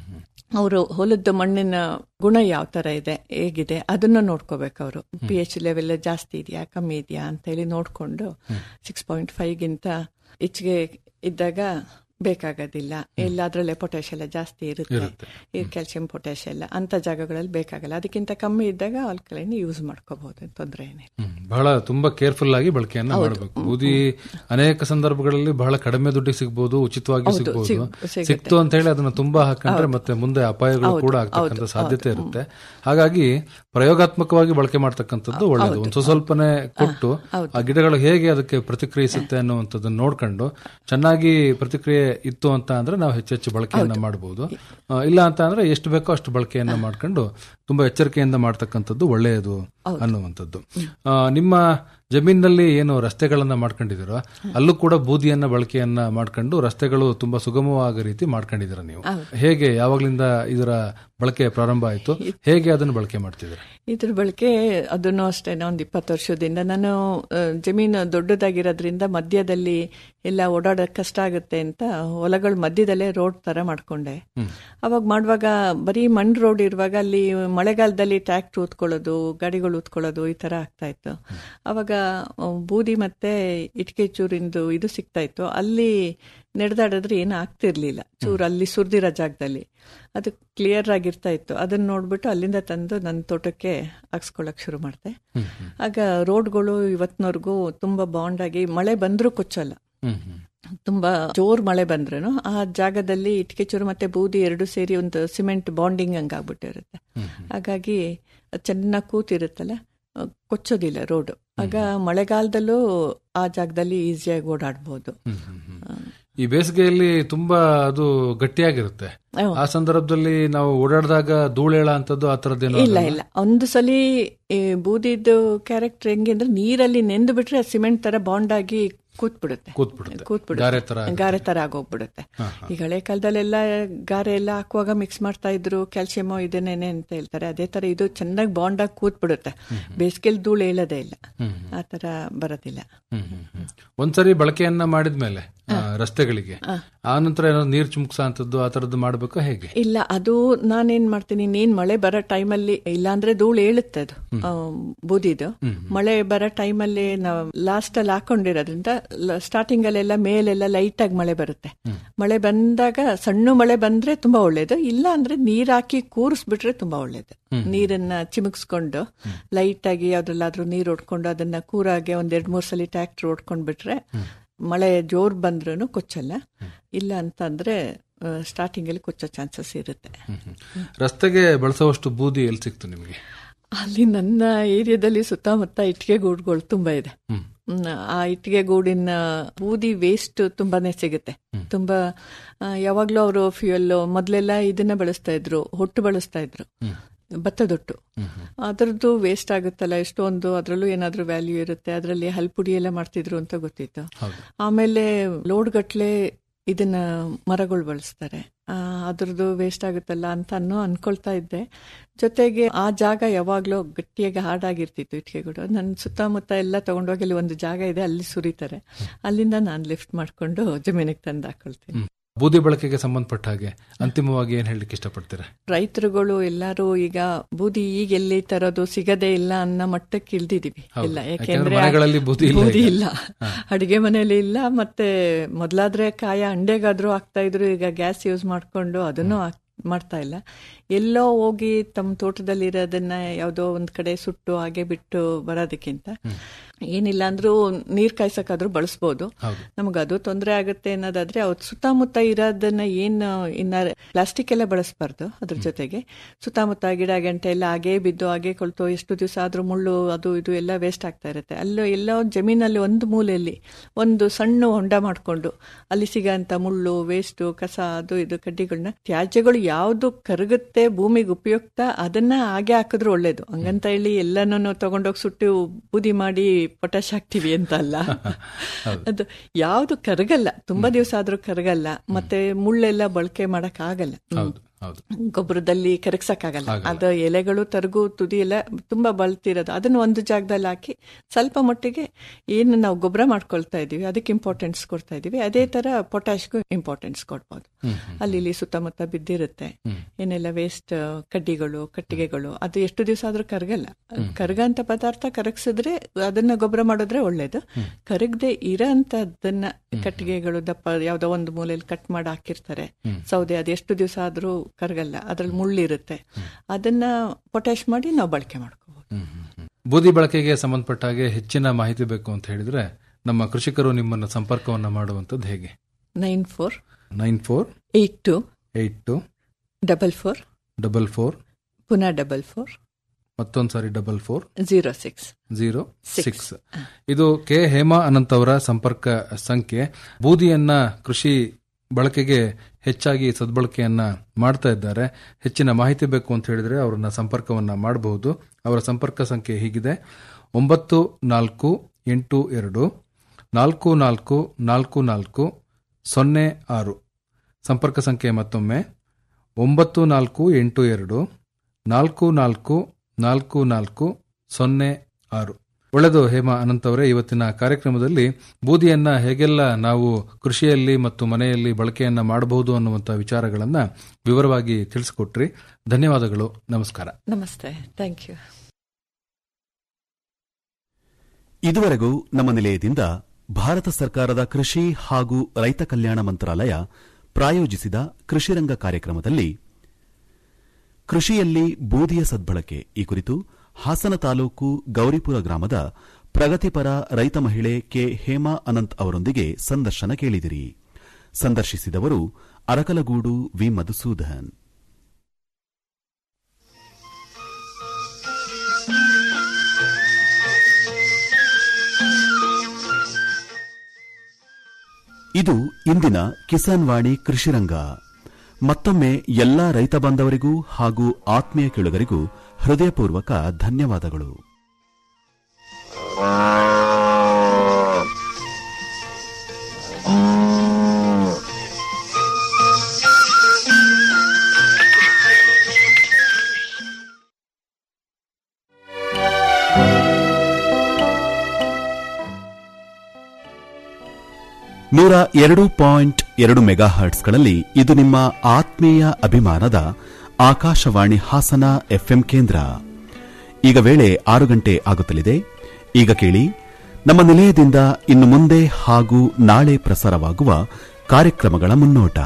ಅವರು ಹೊಲದ ಮಣ್ಣಿನ ಗುಣ ಯಾವ ತರ ಇದೆ ಹೇಗಿದೆ ಅದನ್ನ ನೋಡ್ಕೋಬೇಕು ಅವರು ಪಿ ಎಚ್ ಲೆವೆಲ್ ಜಾಸ್ತಿ ಇದೆಯಾ ಕಮ್ಮಿ ಇದೆಯಾ ಅಂತ ಹೇಳಿ ನೋಡ್ಕೊಂಡು ಸಿಕ್ಸ್ ಪಾಯಿಂಟ್ ಫೈವ್ಗಿಂತ ಹೆಚ್ಚಿಗೆ ಇದ್ದಾಗ ಬೇಕಾಗೋದಿಲ್ಲ ಎಲ್ಲ ಅದ್ರಲ್ಲೇ ಪೊಟ್ಯಾಶ್ ಎಲ್ಲ ಜಾಸ್ತಿ ಇರುತ್ತೆ ಈ ಕ್ಯಾಲ್ಸಿಯಂ ಪೊಟ್ಯಾಶ್ ಎಲ್ಲ ಅಂತ ಜಾಗಗಳಲ್ಲಿ ಬೇಕಾಗಲ್ಲ ಅದಕ್ಕಿಂತ ಕಮ್ಮಿ ಇದ್ದಾಗ ಆಲ್ಕಲೈನ್ ಯೂಸ್ ಮಾಡ್ಕೋಬಹುದು ತೊಂದರೆ ಏನಿಲ್ಲ ಹ್ಮ್. ಬಹಳ ತುಂಬಾ ಕೇರ್ಫುಲ್ ಆಗಿ ಬಳಕೆಯನ್ನ ಮಾಡಬೇಕು ಬೂದಿ ಅನೇಕ ಸಂದರ್ಭಗಳಲ್ಲಿ ಬಹಳ ಕಡಿಮೆ ದುಡ್ಡಿಗೆ ಸಿಗ್ಬೋದು ಉಚಿತವಾಗಿ ಹೌದು, ಸಿಗ್ಬೋದು ಸಿಗ್- ಸಿಗುತ್ತೆ. ಸಿಕ್ತು ಅಂತ ಹೇಳಿ ಅದನ್ನ ತುಂಬಾ ಹಾಕೊಂಡ್ರೆ ಮತ್ತೆ ಮುಂದೆ ಅಪಾಯಗಳು ಕೂಡ ಆಗ್ತಕ್ಕಂಥ ಸಾಧ್ಯತೆ ಇರುತ್ತೆ ಹಾಗಾಗಿ ಪ್ರಯೋಗಾತ್ಮಕವಾಗಿ ಬಳಕೆ ಮಾಡ್ತಕ್ಕಂಥದ್ದು ಒಳ್ಳೇದು ಒಂದು ಸ್ವಲ್ಪನೇ ಕೊಟ್ಟು ಆ ಗಿಡಗಳು ಹೇಗೆ ಅದಕ್ಕೆ ಪ್ರತಿಕ್ರಿಯಿಸುತ್ತೆ ಅನ್ನುವಂಥದ್ದನ್ನ ನೋಡ್ಕೊಂಡು ಚೆನ್ನಾಗಿ ಪ್ರತಿಕ್ರಿಯೆ ಇತ್ತು ಅಂತ ಅಂದ್ರೆ ನಾವು ಹೆಚ್ಚೆಚ್ಚು ಬಳಕೆಯನ್ನ ಮಾಡಬಹುದು ಆ, ಇಲ್ಲ ಅಂತ ಅಂದ್ರೆ ಎಷ್ಟು ಬೇಕೋ ಅಷ್ಟು ಬಳಕೆಯನ್ನ ಮಾಡ್ಕೊಂಡು ತುಂಬಾ ಎಚ್ಚರಿಕೆಯಿಂದ ಮಾಡ್ತಕ್ಕಂಥದ್ದು ಒಳ್ಳೆಯದು ಅನ್ನುವಂಥದ್ದು ಆ, ನಿಮ್ಮ ಜಮೀನಿನಲ್ಲಿ ಏನು ರಸ್ತೆಗಳನ್ನ ಮಾಡ್ಕೊಂಡಿದ್ದೀರೋ ಅಲ್ಲೂ ಕೂಡ ಬೂದಿಯನ್ನ ಬಳಕೆಯನ್ನ ಮಾಡ್ಕೊಂಡು ರಸ್ತೆಗಳು ತುಂಬಾ ಸುಗಮವಾದ ರೀತಿ ಮಾಡ್ಕೊಂಡಿದ್ದೀರ ನೀವು ಹೇಗೆ ಯಾವಾಗ್ಲಿಂದ ಇದರ ಬಳಕೆ ಪ್ರಾರಂಭ ಆಯ್ತು ಹೇಗೆ ಅದನ್ನು ಬಳಕೆ ಮಾಡ್ತಿದ್ದೀರಾ ಇದ್ರ ಬಳಕೆ ಅದನ್ನು ಅಷ್ಟೇ ಒಂದು ಇಪ್ಪತ್ತು ವರ್ಷದಿಂದ ನಾನು ಆ, ಜಮೀನು ದೊಡ್ಡದಾಗಿರೋದ್ರಿಂದ ಮಧ್ಯದಲ್ಲಿ ಎಲ್ಲ ಓಡಾಡೋಕೆ ಕಷ್ಟ ಆಗುತ್ತೆ ಅಂತ ಹೊಲಗಳ ಮಧ್ಯದಲ್ಲೇ ರೋಡ್ ತರ ಮಾಡ್ಕೊಂಡೆ ಅವಾಗ ಮಾಡುವಾಗ ಬರೀ ಮಣ್ಣು ರೋಡ್ ಇರುವಾಗ ಅಲ್ಲಿ ಮಳೆಗಾಲದಲ್ಲಿ ಟ್ರ್ಯಾಕ್ಟರ್ ಊದ್ಕೊಳ್ಳೋದು ಗಾಡಿಗಳು ಊದ್ಕೊಳ್ಳೋದು ಈ ತರ ಆಗ್ತಾ ಇತ್ತು ಅವಾಗ ಆ, ಬೂದಿ ಮತ್ತೆ ಇಟ್ಕೆ ಚೂರಿಂದು ಇದು ಸಿಗ್ತಾ ಇತ್ತು ಅಲ್ಲಿ ನಡೆದಾಡಿದ್ರೆ ಏನು ಆಗ್ತಿರ್ಲಿಲ್ಲ ಚೂರು ಅಲ್ಲಿ ಸುರಿದಿರೋ ಜಾಗದಲ್ಲಿ ಅದು ಕ್ಲಿಯರ್ ಆಗಿರ್ತಾ ಇತ್ತು ಅದನ್ನ ನೋಡ್ಬಿಟ್ಟು ಅಲ್ಲಿಂದ ತಂದು ನನ್ನ ತೋಟಕ್ಕೆ ಹಾಕ್ಸ್ಕೊಳಕ್ ಶುರು ಮಾಡಿದೆ ಆಗ ರೋಡ್ಗಳು ಇವತ್ತಿನವರೆಗೂ ತುಂಬಾ ಬಾಂಡ್ ಆಗಿ ಮಳೆ ಬಂದ್ರೂ ಕೊಚ್ಚಲ್ಲ ಹ್ಮ್ ಹ್ಮ್ ತುಂಬಾ ಜೋರ್ ಮಳೆ ಬಂದ್ರೂ ಆ ಜಾಗದಲ್ಲಿ ಇಟ್ಕೆ ಚೂರು ಮತ್ತೆ ಬೂದಿ ಎರಡು ಸೇರಿ ಒಂದು ಸಿಮೆಂಟ್ ಬಾಂಡಿಂಗ್ ಹಂಗ್ ಆಗ್ಬಿಟ್ಟಿರುತ್ತೆ ಹಾಗಾಗಿ ಅದ್ ಚೆನ್ನಾಗಿ ಕೂತಿರುತ್ತಲ್ಲ ಆ, ಕೊಚ್ಚೋದಿಲ್ಲ ರೋಡ್ ಆಗ ಮಳೆಗಾಲದಲ್ಲೂ ಆ ಜಾಗದಲ್ಲಿ ಈಸಿಯಾಗಿ ಓಡಾಡ್ಬೋದು ಹ್ಮ್, ಹ್ಮ್, ಹ್ಮ್. ಈ ಬೇಸಿಗೆಯಲ್ಲಿ ತುಂಬಾ ಅದು ಗಟ್ಟಿಯಾಗಿರುತ್ತೆ ಹೌದು. ಆ ಸಂದರ್ಭದಲ್ಲಿ ನಾವು ಓಡಾಡಿದಾಗ ಧೂಳೇಳ ಅಂತದ್ದು ಆ ತರದ್ದೇನೋ ಇಲ್ಲ ಇಲ್ಲ ಒಂದು ಸಲ ಈ ಬೂದಿದ್ದು ಕ್ಯಾರೆಕ್ಟರ್ ಹೆಂಗೆ ಅಂದ್ರೆ ನೀರಲ್ಲಿ ನೆಂದು ಬಿಟ್ರೆ ಸಿಮೆಂಟ್ ತರ ಬಾಂಡ್ ಆಗಿ ಕೂತ್ಬಿಡುತ್ತೆ ಕೂತ್ಬಿಡುತ್ತೆ ಕೂತ್ಬಿಡುತ್ತೆ ಗಾರೆ ತರ ಗಾರೆ ತರ ಆಗೋಗ್ಬಿಡುತ್ತೆ ಈಗ ಹಳೆ ಕಾಲದಲ್ಲೆಲ್ಲ ಗಾರೆ ಎಲ್ಲ ಹಾಕುವಾಗ ಮಿಕ್ಸ್ ಮಾಡ್ತಾ ಇದ್ರು ಕ್ಯಾಲ್ಸಿಯಮ್ ಇದನ್ನೇನೆ ಅಂತ ಹೇಳ್ತಾರೆ ಅದೇ ತರ ಇದು ಚೆನ್ನಾಗಿ ಬಾಂಡ್ ಆಗಿ ಕೂತ್ಬಿಡುತ್ತೆ ಬೇಸಿಗೆಲ್ ಧೂಳು ಹೇಳೋದೇ ಇಲ್ಲ ಆ ತರ ಬರೋದಿಲ್ಲ ಹ್ಮ್, ಹ್ಮ್, ಹ್ಮ್. ಒಂದ್ಸರಿ ಬಳಕೆಯನ್ನ ಮಾಡಿದ್ಮೇಲೆ ಆ, ರಸ್ತೆಗಳಿಗೆ ಆ ನಂತರ ಏನಾದ್ರು ನೀರ್ ಚುಮ್ಕ್ಸ ಅಂತದ್ದು ಆ ತರದ್ದು ಮಾಡ್ಬೇಕಾ ಹೇಗೆ ಇಲ್ಲ ಅದು ನಾನೇನ್ ಮಾಡ್ತೀನಿ ನೀನ್ ಮಳೆ ಬರೋ ಟೈಮಲ್ಲಿ ಇಲ್ಲಾಂದ್ರೆ ಧೂಳು ಏಳುತ್ತೆ ಅದು ಆ, ಬೂದಿದು ಮಳೆ ಬರೋ ಟೈಮಲ್ಲಿ ನಾವು ಲಾಸ್ಟ್ ಅಲ್ಲಿ ಹಾಕೊಂಡಿರೋದ್ರಿಂದ ಸ್ಟಾರ್ಟಿಂಗ್ ಅಲ್ಲೆಲ್ಲ ಮೇಲೆಲ್ಲ ಲೈಟ್ ಆಗಿ ಮಳೆ ಬರುತ್ತೆ ಮಳೆ ಬಂದಾಗ ಸಣ್ಣ ಮಳೆ ಬಂದ್ರೆ ತುಂಬಾ ಒಳ್ಳೇದು ಇಲ್ಲ ಅಂದ್ರೆ ನೀರ್ ಹಾಕಿ ಕೂರಿಸ್ಬಿಟ್ರೆ ತುಂಬಾ ಒಳ್ಳೇದು ನೀರನ್ನ ಚಿಮುಕ್ಸ್ಕೊಂಡು ಲೈಟ್ ಆಗಿ ಯಾವ್ದ್ರಲ್ಲಾದ್ರೂ ನೀರ್ ಹೊಡ್ಕೊಂಡು ಅದನ್ನ ಕೂರಾಗೆ ಒಂದ್ ಎರಡ್ ಮೂರ್ ಸಲ ಟ್ರ್ಯಾಕ್ಟರ್ ಹೊಡ್ಕೊಂಡ್ ಬಿಟ್ರೆ ಮಳೆ ಜೋರ್ ಬಂದ್ರೂ ಕೊಚ್ಚಲ್ಲ ಇಲ್ಲ ಅಂತಂದ್ರೆ ಸ್ಟಾರ್ಟಿಂಗ್ ಅಲ್ಲಿ ಕೊಚ್ಚೋ ಚಾನ್ಸಸ್ ಇರುತ್ತೆ ರಸ್ತೆಗೆ ಬಳಸುವಷ್ಟು ಬೂದಿ ಎಲ್ಲಿ ಸಿಕ್ತು ನಿಮಗೆ ಅಲ್ಲಿ ನನ್ನ ಏರಿಯಾದಲ್ಲಿ ಸುತ್ತಮುತ್ತ ಇಟ್ಟಿಗೆ ಗೂಡುಗಳು ತುಂಬಾ ಇದೆ ಹ್ಮ್, ಆ ಇಟ್ಟಿಗೆ ಗೂಡಿನ ಬೂದಿ ವೇಸ್ಟ್ ತುಂಬಾನೇ ಸಿಗುತ್ತೆ ತುಂಬಾ ಆ, ಯಾವಾಗ್ಲೂ ಅವರು ಫ್ಯೂಯಲ್ ಮೊದ್ಲೆಲ್ಲ ಇದನ್ನ ಬಳಸ್ತಾ ಇದ್ರು ಹೊಟ್ಟು ಬಳಸ್ತಾ ಇದ್ರು ಭತ್ತದೊಟ್ಟು ಅದರದ್ದು ವೇಸ್ಟ್ ಆಗುತ್ತಲ್ಲ ಎಷ್ಟೊಂದು ಅದರಲ್ಲೂ ಏನಾದ್ರೂ ವ್ಯಾಲ್ಯೂ ಇರುತ್ತೆ ಅದರಲ್ಲಿ ಹಲ್ಪುಡಿ ಎಲ್ಲ ಮಾಡ್ತಿದ್ರು ಅಂತ ಗೊತ್ತಿತ್ತು ಆಮೇಲೆ ಲೋಡ್ ಗಟ್ಲೆ ಇದನ್ನ ಮರಗಳು ಬಳಸ್ತಾರೆ ಆ, ಅದ್ರದ್ದು ವೇಸ್ಟ್ ಆಗುತ್ತಲ್ಲ ಅಂತ ಅನ್ನೋ ಅನ್ಕೊಳ್ತಾ ಇದ್ದೆ ಜೊತೆಗೆ ಆ ಜಾಗ ಯಾವಾಗ್ಲೂ ಗಟ್ಟಿಯಾಗಿ ಹಾಡಾಗಿರ್ತಿತ್ತು ಇಟ್ಕೆಗಳು ನನ್ನ ಸುತ್ತಮುತ್ತ ಎಲ್ಲ ತಗೊಂಡೋಗಿ ಅಲ್ಲಿ ಒಂದು ಜಾಗ ಇದೆ ಅಲ್ಲಿ ಸುರಿತಾರೆ ಅಲ್ಲಿಂದ ನಾನು ಲಿಫ್ಟ್ ಮಾಡ್ಕೊಂಡು ಜಮೀನಿಗೆ ತಂದು ಹಾಕೊಳ್ತೀನಿ ಬೂದಿ ಬಳಕೆಗೆ ಸಂಬಂಧಪಟ್ಟ ಹಾಗೆ ಅಂತಿಮವಾಗಿ ಏನ್ ಹೇಳಲಿಕ್ಕೆ ಇಷ್ಟಪಡ್ತೀರಾ ರೈತರುಗಳು ಎಲ್ಲರೂ ಈಗ ಬೂದಿ ಈಗ ಎಲ್ಲಿ ತರೋದು ಸಿಗದೇ ಇಲ್ಲ ಅನ್ನೋ ಮಟ್ಟಕ್ಕೆ ಇಳ್ದಿದೀವಿ ಹೌದು. ಇಲ್ಲ ಯಾಕೆಂದ್ರೆ ಯಾಕೆಂದ್ರೆ ಮನೆಗಳಲ್ಲಿ ಬೂದಿ ಇಲ್ಲ ಬೂದಿ ಈಗ. ಇಲ್ಲ ಅಡಿಗೆ ಮನೆಯಲ್ಲಿ ಇಲ್ಲ ಮತ್ತೆ ಮೊದ್ಲಾದ್ರೆ ಕಾಯ ಅಂಡೆಗಾದ್ರೂ ಹಾಕ್ತಾ ಇದ್ರು ಈಗ ಗ್ಯಾಸ್ ಯೂಸ್ ಮಾಡ್ಕೊಂಡು ಅದನ್ನು ಹಾಕ್- ಮಾಡ್ತಾ ಇಲ್ಲ ಎಲ್ಲೋ ಹೋಗಿ ತಮ್ಮ ತೋಟದಲ್ಲಿ ಇರೋದನ್ನ ಯಾವ್ದೋ ಒಂದ್ ಕಡೆ ಸುಟ್ಟು ಹಾಗೆ ಬಿಟ್ಟು ಬರೋದಕ್ಕಿಂತ ಏನಿಲ್ಲ ಅಂದ್ರೂ ನೀರ್ ಕಾಯ್ಸಕ್ಕಾದ್ರೂ ಬಳಸ್ಬೋದು ನಮ್ಗೆ ಅದು ತೊಂದರೆ ಆಗುತ್ತೆ ಅನ್ನೋದಾದ್ರೆ ಅವ್ರ ಸುತ್ತಮುತ್ತ ಇರೋದನ್ನ ಏನ್ ಇನ್ನ ಪ್ಲಾಸ್ಟಿಕ್ ಎಲ್ಲ ಬಳಸಬಾರ್ದು ಅದ್ರ ಜೊತೆಗೆ ಸುತ್ತಮುತ್ತ ಗಿಡ ಗಂಟೆ ಎಲ್ಲ ಹಾಗೇ ಬಿದ್ದು ಹಾಗೆ ಕೊಳ್ತು ಎಷ್ಟು ದಿವಸ ಆದ್ರೂ ಮುಳ್ಳು ಅದು ಇದು ಎಲ್ಲ ವೇಸ್ಟ್ ಆಗ್ತಾ ಇರುತ್ತೆ ಅಲ್ಲೋ ಎಲ್ಲೋ ಜಮೀನಲ್ಲಿ ಒಂದು ಮೂಲೆಯಲ್ಲಿ ಒಂದು ಸಣ್ಣ ಹೊಂಡ ಮಾಡ್ಕೊಂಡು ಅಲ್ಲಿ ಸಿಗೋಂತ ಮುಳ್ಳು ವೇಸ್ಟ್ ಕಸ ಅದು ಇದು ಕಡ್ಡಿಗಳನ್ನ ತ್ಯಾಜ್ಯಗಳು ಯಾವ್ದು ಕರಗುತ್ತೆ ಭೂಮಿಗೆ ಉಪಯುಕ್ತ ಅದನ್ನ ಹಾಗೆ ಹಾಕಿದ್ರು ಒಳ್ಳೇದು ಹಂಗಂತ ಹೇಳಿ ಎಲ್ಲನೂ ತಗೊಂಡೋಗಿ ಸುಟ್ಟು ಬೂದಿ ಮಾಡಿ ಪೊಟ್ಯಾಶ್ ಹಾಕ್ತಿವಿ ಅಂತ ಅಲ್ಲ ಅದು ಯಾವ್ದು ಕರಗಲ್ಲ ತುಂಬಾ ದಿವಸ ಆದ್ರೂ ಕರಗಲ್ಲ ಮತ್ತೆ ಮುಳ್ಳೆಲ್ಲ ಬಳಕೆ ಮಾಡಕ್ ಆಗಲ್ಲ ಹೌದು ಹೌದು ಗೊಬ್ಬರದಲ್ಲಿ ಕರಗ್ಸಕ್ಕಾಗಲ್ಲ ಅದು ಎಲೆಗಳು ತರಗು ತುದಿ ಎಲ್ಲ ತುಂಬಾ ಬಲ್ತಿರೋದು ಅದನ್ನ ಒಂದು ಜಾಗದಲ್ಲಿ ಹಾಕಿ ಸ್ವಲ್ಪ ಮಟ್ಟಿಗೆ ಏನು ನಾವು ಗೊಬ್ಬರ ಮಾಡ್ಕೊಳ್ತಾ ಇದೀವಿ ಅದಕ್ಕೆ ಇಂಪಾರ್ಟೆನ್ಸ್ ಕೊಡ್ತಾ ಇದೀವಿ ಅದೇ ತರ ಪೊಟ್ಯಾಶ್ಗೂ ಇಂಪಾರ್ಟೆನ್ಸ್ ಕೊಡ್ಬೋದು ಅಲ್ಲಿ ಇಲ್ಲಿ ಸುತ್ತಮುತ್ತ ಬಿದ್ದಿರುತ್ತೆ ಏನೆಲ್ಲ ವೇಸ್ಟ್ ಕಡ್ಡಿಗಳು ಕಟ್ಟಿಗೆಗಳು ಅದು ಎಷ್ಟು ದಿವಸ ಆದ್ರೂ ಕರಗಲ್ಲ ಕರಗಂತ ಪದಾರ್ಥ ಕರಗಿಸಿದ್ರೆ ಅದನ್ನ ಗೊಬ್ಬರ ಮಾಡಿದ್ರೆ ಒಳ್ಳೇದು ಕರಗದೆ ಇರೋ ಅಂತದನ್ನ ಕಟ್ಟಿಗೆಗಳು ದಪ್ಪ ಯಾವ್ದೋ ಒಂದು ಮೂಲೆಯಲ್ಲಿ ಕಟ್ ಮಾಡಿ ಹಾಕಿರ್ತಾರೆ ಸೌದೆ ಅದು ಎಷ್ಟು ದಿವಸ ಆದ್ರೂ ಕರಗಲ್ಲ ಅದ್ರಲ್ಲಿ ಮುಳ್ಳಿರುತ್ತೆ ಅದನ್ನ ಪೊಟ್ಯಾಶ್ ಮಾಡಿ ನಾವು ಬಳಕೆ ಮಾಡ್ಕೋಬಹುದು ಬೂದಿ ಬಳಕೆಗೆ ಸಂಬಂಧಪಟ್ಟ ಹಾಗೆ ಹೆಚ್ಚಿನ ಮಾಹಿತಿ ಬೇಕು ಅಂತ ಹೇಳಿದ್ರೆ ನಮ್ಮ ಕೃಷಿಕರು ನಿಮ್ಮನ್ನ ಸಂಪರ್ಕವನ್ನ ಮಾಡುವಂತದ್ದು ಹೇಗೆ nine four nine four eight two eight two double four double four ಪುನಃ ಡಬಲ್ ಫೋರ್ ಮತ್ತೊಂದು ಸಾರಿ double four zero six zero six ಇದು ಕೆ ಹೇಮಾ ಅನಂತ್ ಅವರ ಸಂಪರ್ಕ ಸಂಖ್ಯೆ ಬೂದಿಯನ್ನ ಕೃಷಿ ಬಳಕೆಗೆ ಹೆಚ್ಚಾಗಿ ಸದ್ಬಳಕೆಯನ್ನ ಮಾಡ್ತಾ ಇದ್ದಾರೆ ಹೆಚ್ಚಿನ ಮಾಹಿತಿ ಬೇಕು ಅಂತ ಹೇಳಿದ್ರೆ ಅವರನ್ನ ಸಂಪರ್ಕವನ್ನ ಮಾಡಬಹುದು ಅವರ ಸಂಪರ್ಕ ಸಂಖ್ಯೆ ಹೀಗಿದೆ ಒಂಬತ್ತು ನಾಲ್ಕು ಎಂಟು ಎರಡು ನಾಲ್ಕು ನಾಲ್ಕು ನಾಲ್ಕು ನಾಲ್ಕು ಸೊನ್ನೆ ಆರು ಸಂಪರ್ಕ ಸಂಖ್ಯೆ ಮತ್ತೊಮ್ಮೆ ಒಂಬತ್ತು ನಾಲ್ಕು ಎಂಟು ಎರಡು ನಾಲ್ಕು ನಾಲ್ಕು ನಾಲ್ಕು ನಾಲ್ಕು ಸೊನ್ನೆ ಆರು ಒಳ್ಳೆದು ಹೇಮಾ ಅನಂತ್ ಅವರೇ ಇವತ್ತಿನ ಕಾರ್ಯಕ್ರಮದಲ್ಲಿ ಬೂದಿಯನ್ನ ಹೇಗೆಲ್ಲ ನಾವು ಕೃಷಿಯಲ್ಲಿ ಮತ್ತು ಮನೆಯಲ್ಲಿ ಬಳಕೆಯನ್ನ ಮಾಡಬಹುದು ಅನ್ನುವಂಥ ವಿಚಾರಗಳನ್ನ ವಿವರವಾಗಿ ತಿಳಿಸಿಕೊಟ್ರಿ ಧನ್ಯವಾದಗಳು ನಮಸ್ಕಾರ ನಮಸ್ತೆ ಥ್ಯಾಂಕ್ ಯು ಇದುವರೆಗೂ ನಮ್ಮ ನಿಲಯದಿಂದ ಭಾರತ ಸರ್ಕಾರದ ಕೃಷಿ ಹಾಗೂ ರೈತ ಕಲ್ಯಾಣ ಮಂತ್ರಾಲಯ ಪ್ರಾಯೋಜಿಸಿದ ಕೃಷಿರಂಗ ಕಾರ್ಯಕ್ರಮದಲ್ಲಿ ಕೃಷಿಯಲ್ಲಿ ಬೂದಿಯ ಸದ್ಬಳಕೆ ಈ ಕುರಿತು ಹಾಸನ ತಾಲೂಕು ಗೌರಿಪುರ ಗ್ರಾಮದ ಪ್ರಗತಿಪರ ರೈತ ಮಹಿಳೆ ಕೆ ಹೇಮಾ ಅನಂತ್ ಅವರೊಂದಿಗೆ ಸಂದರ್ಶನ ಕೇಳಿದಿರಿ ಸಂದರ್ಶಿಸಿದವರು ಅರಕಲಗೂಡು ವಿ ಮಧುಸೂದನ್ ಇದು ಇಂದಿನ ಕಿಸಾನ್ ವಾಣಿ ಕೃಷಿರಂಗ ಮತ್ತೊಮ್ಮೆ ಎಲ್ಲಾ ರೈತ ಬಾಂಧವರಿಗೂ ಹಾಗೂ ಆತ್ಮೀಯ ಕೇಳುಗರಿಗೂ ಹೃದಯಪೂರ್ವಕ ಧನ್ಯವಾದಗಳು ನೂರ ಎರಡು ಪಾಯಿಂಟ್ ಎರಡು ಮೆಗಾ ಹರ್ಟ್ಸ್ಗಳಲ್ಲಿ ಇದು ನಿಮ್ಮ ಆತ್ಮೀಯ ಅಭಿಮಾನದ ಆಕಾಶವಾಣಿ ಹಾಸನ ಎಫ್ಎಂ ಕೇಂದ್ರ ಈಗ ವೇಳೆ ಆರು ಗಂಟೆ ಆಗುತ್ತಲಿದೆ ಈಗ ಕೇಳಿ ನಮ್ಮ ನಿಲಯದಿಂದ ಇನ್ನು ಮುಂದೆ ಹಾಗೂ ನಾಳೆ ಪ್ರಸಾರವಾಗುವ ಕಾರ್ಯಕ್ರಮಗಳ ಮುನ್ನೋಟ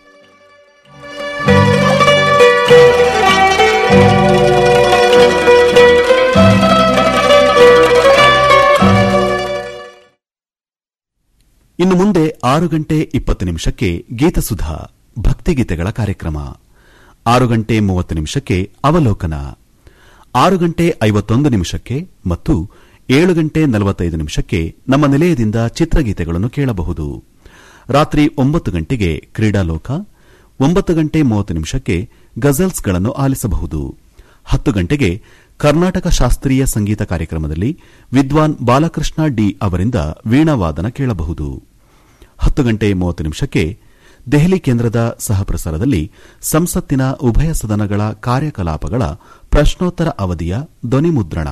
ಇನ್ನು ಮುಂದೆ ಆರು ಗಂಟೆ ಇಪ್ಪತ್ತು ನಿಮಿಷಕ್ಕೆ ಗೀತಸುಧಾ ಭಕ್ತಿಗೀತೆಗಳ ಕಾರ್ಯಕ್ರಮ ಆರು ಗಂಟೆ ಮೂವತ್ತು ನಿಮಿಷಕ್ಕೆ ಅವಲೋಕನ ಆರು ಗಂಟೆ ಐವತ್ತೊಂದು ನಿಮಿಷಕ್ಕೆ ಮತ್ತು ಏಳು ಗಂಟೆ ನಲವತ್ತೈದು ನಿಮಿಷಕ್ಕೆ ನಮ್ಮ ನಿಲಯದಿಂದ ಚಿತ್ರಗೀತೆಗಳನ್ನು ಕೇಳಬಹುದು ರಾತ್ರಿ ಒಂಬತ್ತು ಗಂಟೆಗೆ ಕ್ರೀಡಾಲೋಕ ಒಂಬತ್ತು ಗಂಟೆ ಮೂವತ್ತು ನಿಮಿಷಕ್ಕೆ ಗಜಲ್ಸ್ಗಳನ್ನು ಆಲಿಸಬಹುದು ಹತ್ತು ಗಂಟೆಗೆ ಕರ್ನಾಟಕ ಶಾಸ್ತ್ರೀಯ ಸಂಗೀತ ಕಾರ್ಯಕ್ರಮದಲ್ಲಿ ವಿದ್ವಾನ್ ಬಾಲಕೃಷ್ಣ ಡಿ ಅವರಿಂದ ವೀಣಾವಾದನ ಕೇಳಬಹುದು ಹತ್ತು ಗಂಟೆ ಮೂವತ್ತು ನಿಮಿಷಕ್ಕೆ ದೆಹಲಿ ಕೇಂದ್ರದ ಸಹಪ್ರಸಾರದಲ್ಲಿ ಸಂಸತ್ತಿನ ಉಭಯ ಸದನಗಳ ಕಾರ್ಯಕಲಾಪಗಳ ಪ್ರಶ್ನೋತ್ತರ ಅವಧಿಯ ಧ್ವನಿಮುದ್ರಣ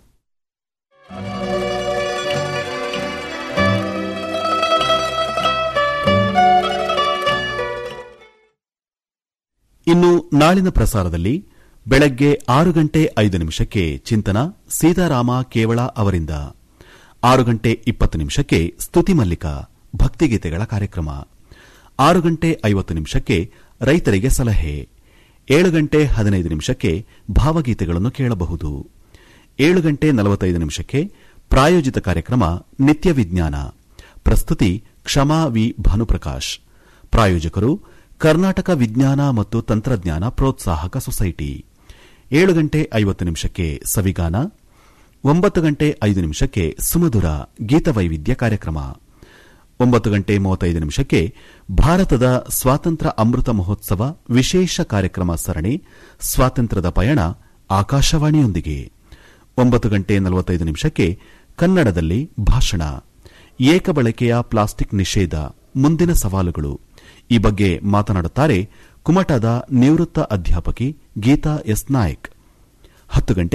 ಇನ್ನು ನಾಳಿನ ಪ್ರಸಾರದಲ್ಲಿ ಬೆಳಗ್ಗೆ ಆರು ಗಂಟೆ ಐದು ನಿಮಿಷಕ್ಕೆ ಚಿಂತನ ಸೀತಾರಾಮ ಕೇವಳ ಅವರಿಂದ ಆರು ಗಂಟೆ ಇಪ್ಪತ್ತು ನಿಮಿಷಕ್ಕೆ ಸ್ತುತಿ ಮಲ್ಲಿಕ ಭಕ್ತಿಗೀತೆಗಳ ಕಾರ್ಯಕ್ರಮ ಆರು ಗಂಟೆ ಐವತ್ತು ನಿಮಿಷಕ್ಕೆ ರೈತರಿಗೆ ಸಲಹೆ ಏಳು ಗಂಟೆ ಹದಿನೈದು ನಿಮಿಷಕ್ಕೆ ಭಾವಗೀತೆಗಳನ್ನು ಕೇಳಬಹುದು ಏಳು ಗಂಟೆ ನಲವತ್ತೈದು ನಿಮಿಷಕ್ಕೆ ಪ್ರಾಯೋಜಿತ ಕಾರ್ಯಕ್ರಮ ನಿತ್ಯ ವಿಜ್ಞಾನ ಪ್ರಸ್ತುತಿ ಕ್ಷಮಾ ವಿ ಭಾನುಪ್ರಕಾಶ್ ಪ್ರಾಯೋಜಕರು ಕರ್ನಾಟಕ ವಿಜ್ಞಾನ ಮತ್ತು ತಂತ್ರಜ್ಞಾನ ಪ್ರೋತ್ಸಾಹಕ ಸೊಸೈಟಿ ಏಳು ಗಂಟೆ ಐವತ್ತು ನಿಮಿಷಕ್ಕೆ ಸವಿಗಾನ ಒಂಬತ್ತು ಗಂಟೆ ಐದು ನಿಮಿಷಕ್ಕೆ ಸುಮಧುರ ಗೀತವೈವಿಧ್ಯ ಕಾರ್ಯಕ್ರಮ ಒಂಬತ್ತು ಗಂಟೆ ಮೂವತ್ತೈದು ನಿಮಿಷಕ್ಕೆ ಭಾರತದ ಸ್ವಾತಂತ್ರ್ಯ ಅಮೃತ ಮಹೋತ್ಸವ ವಿಶೇಷ ಕಾರ್ಯಕ್ರಮ ಸರಣಿ ಸ್ವಾತಂತ್ರ್ಯದ ಪಯಣ ಆಕಾಶವಾಣಿಯೊಂದಿಗೆ ಒಂಬತ್ತು ಗಂಟೆ ನಲವತ್ತೈದು ನಿಮಿಷಕ್ಕೆ ಕನ್ನಡದಲ್ಲಿ ಭಾಷಣ ಏಕಬಳಕೆಯ ಪ್ಲಾಸ್ಟಿಕ್ ನಿಷೇಧ ಮುಂದಿನ ಸವಾಲುಗಳು ಈ ಬಗ್ಗೆ ಮಾತನಾಡುತ್ತಾರೆ ಕುಮಟಾದ ನಿವೃತ್ತ ಅಧ್ಯಾಪಕಿ ಗೀತಾ ಎಸ್ ನಾಯಕ್ ಹತ್ತು ಗಂಟೆ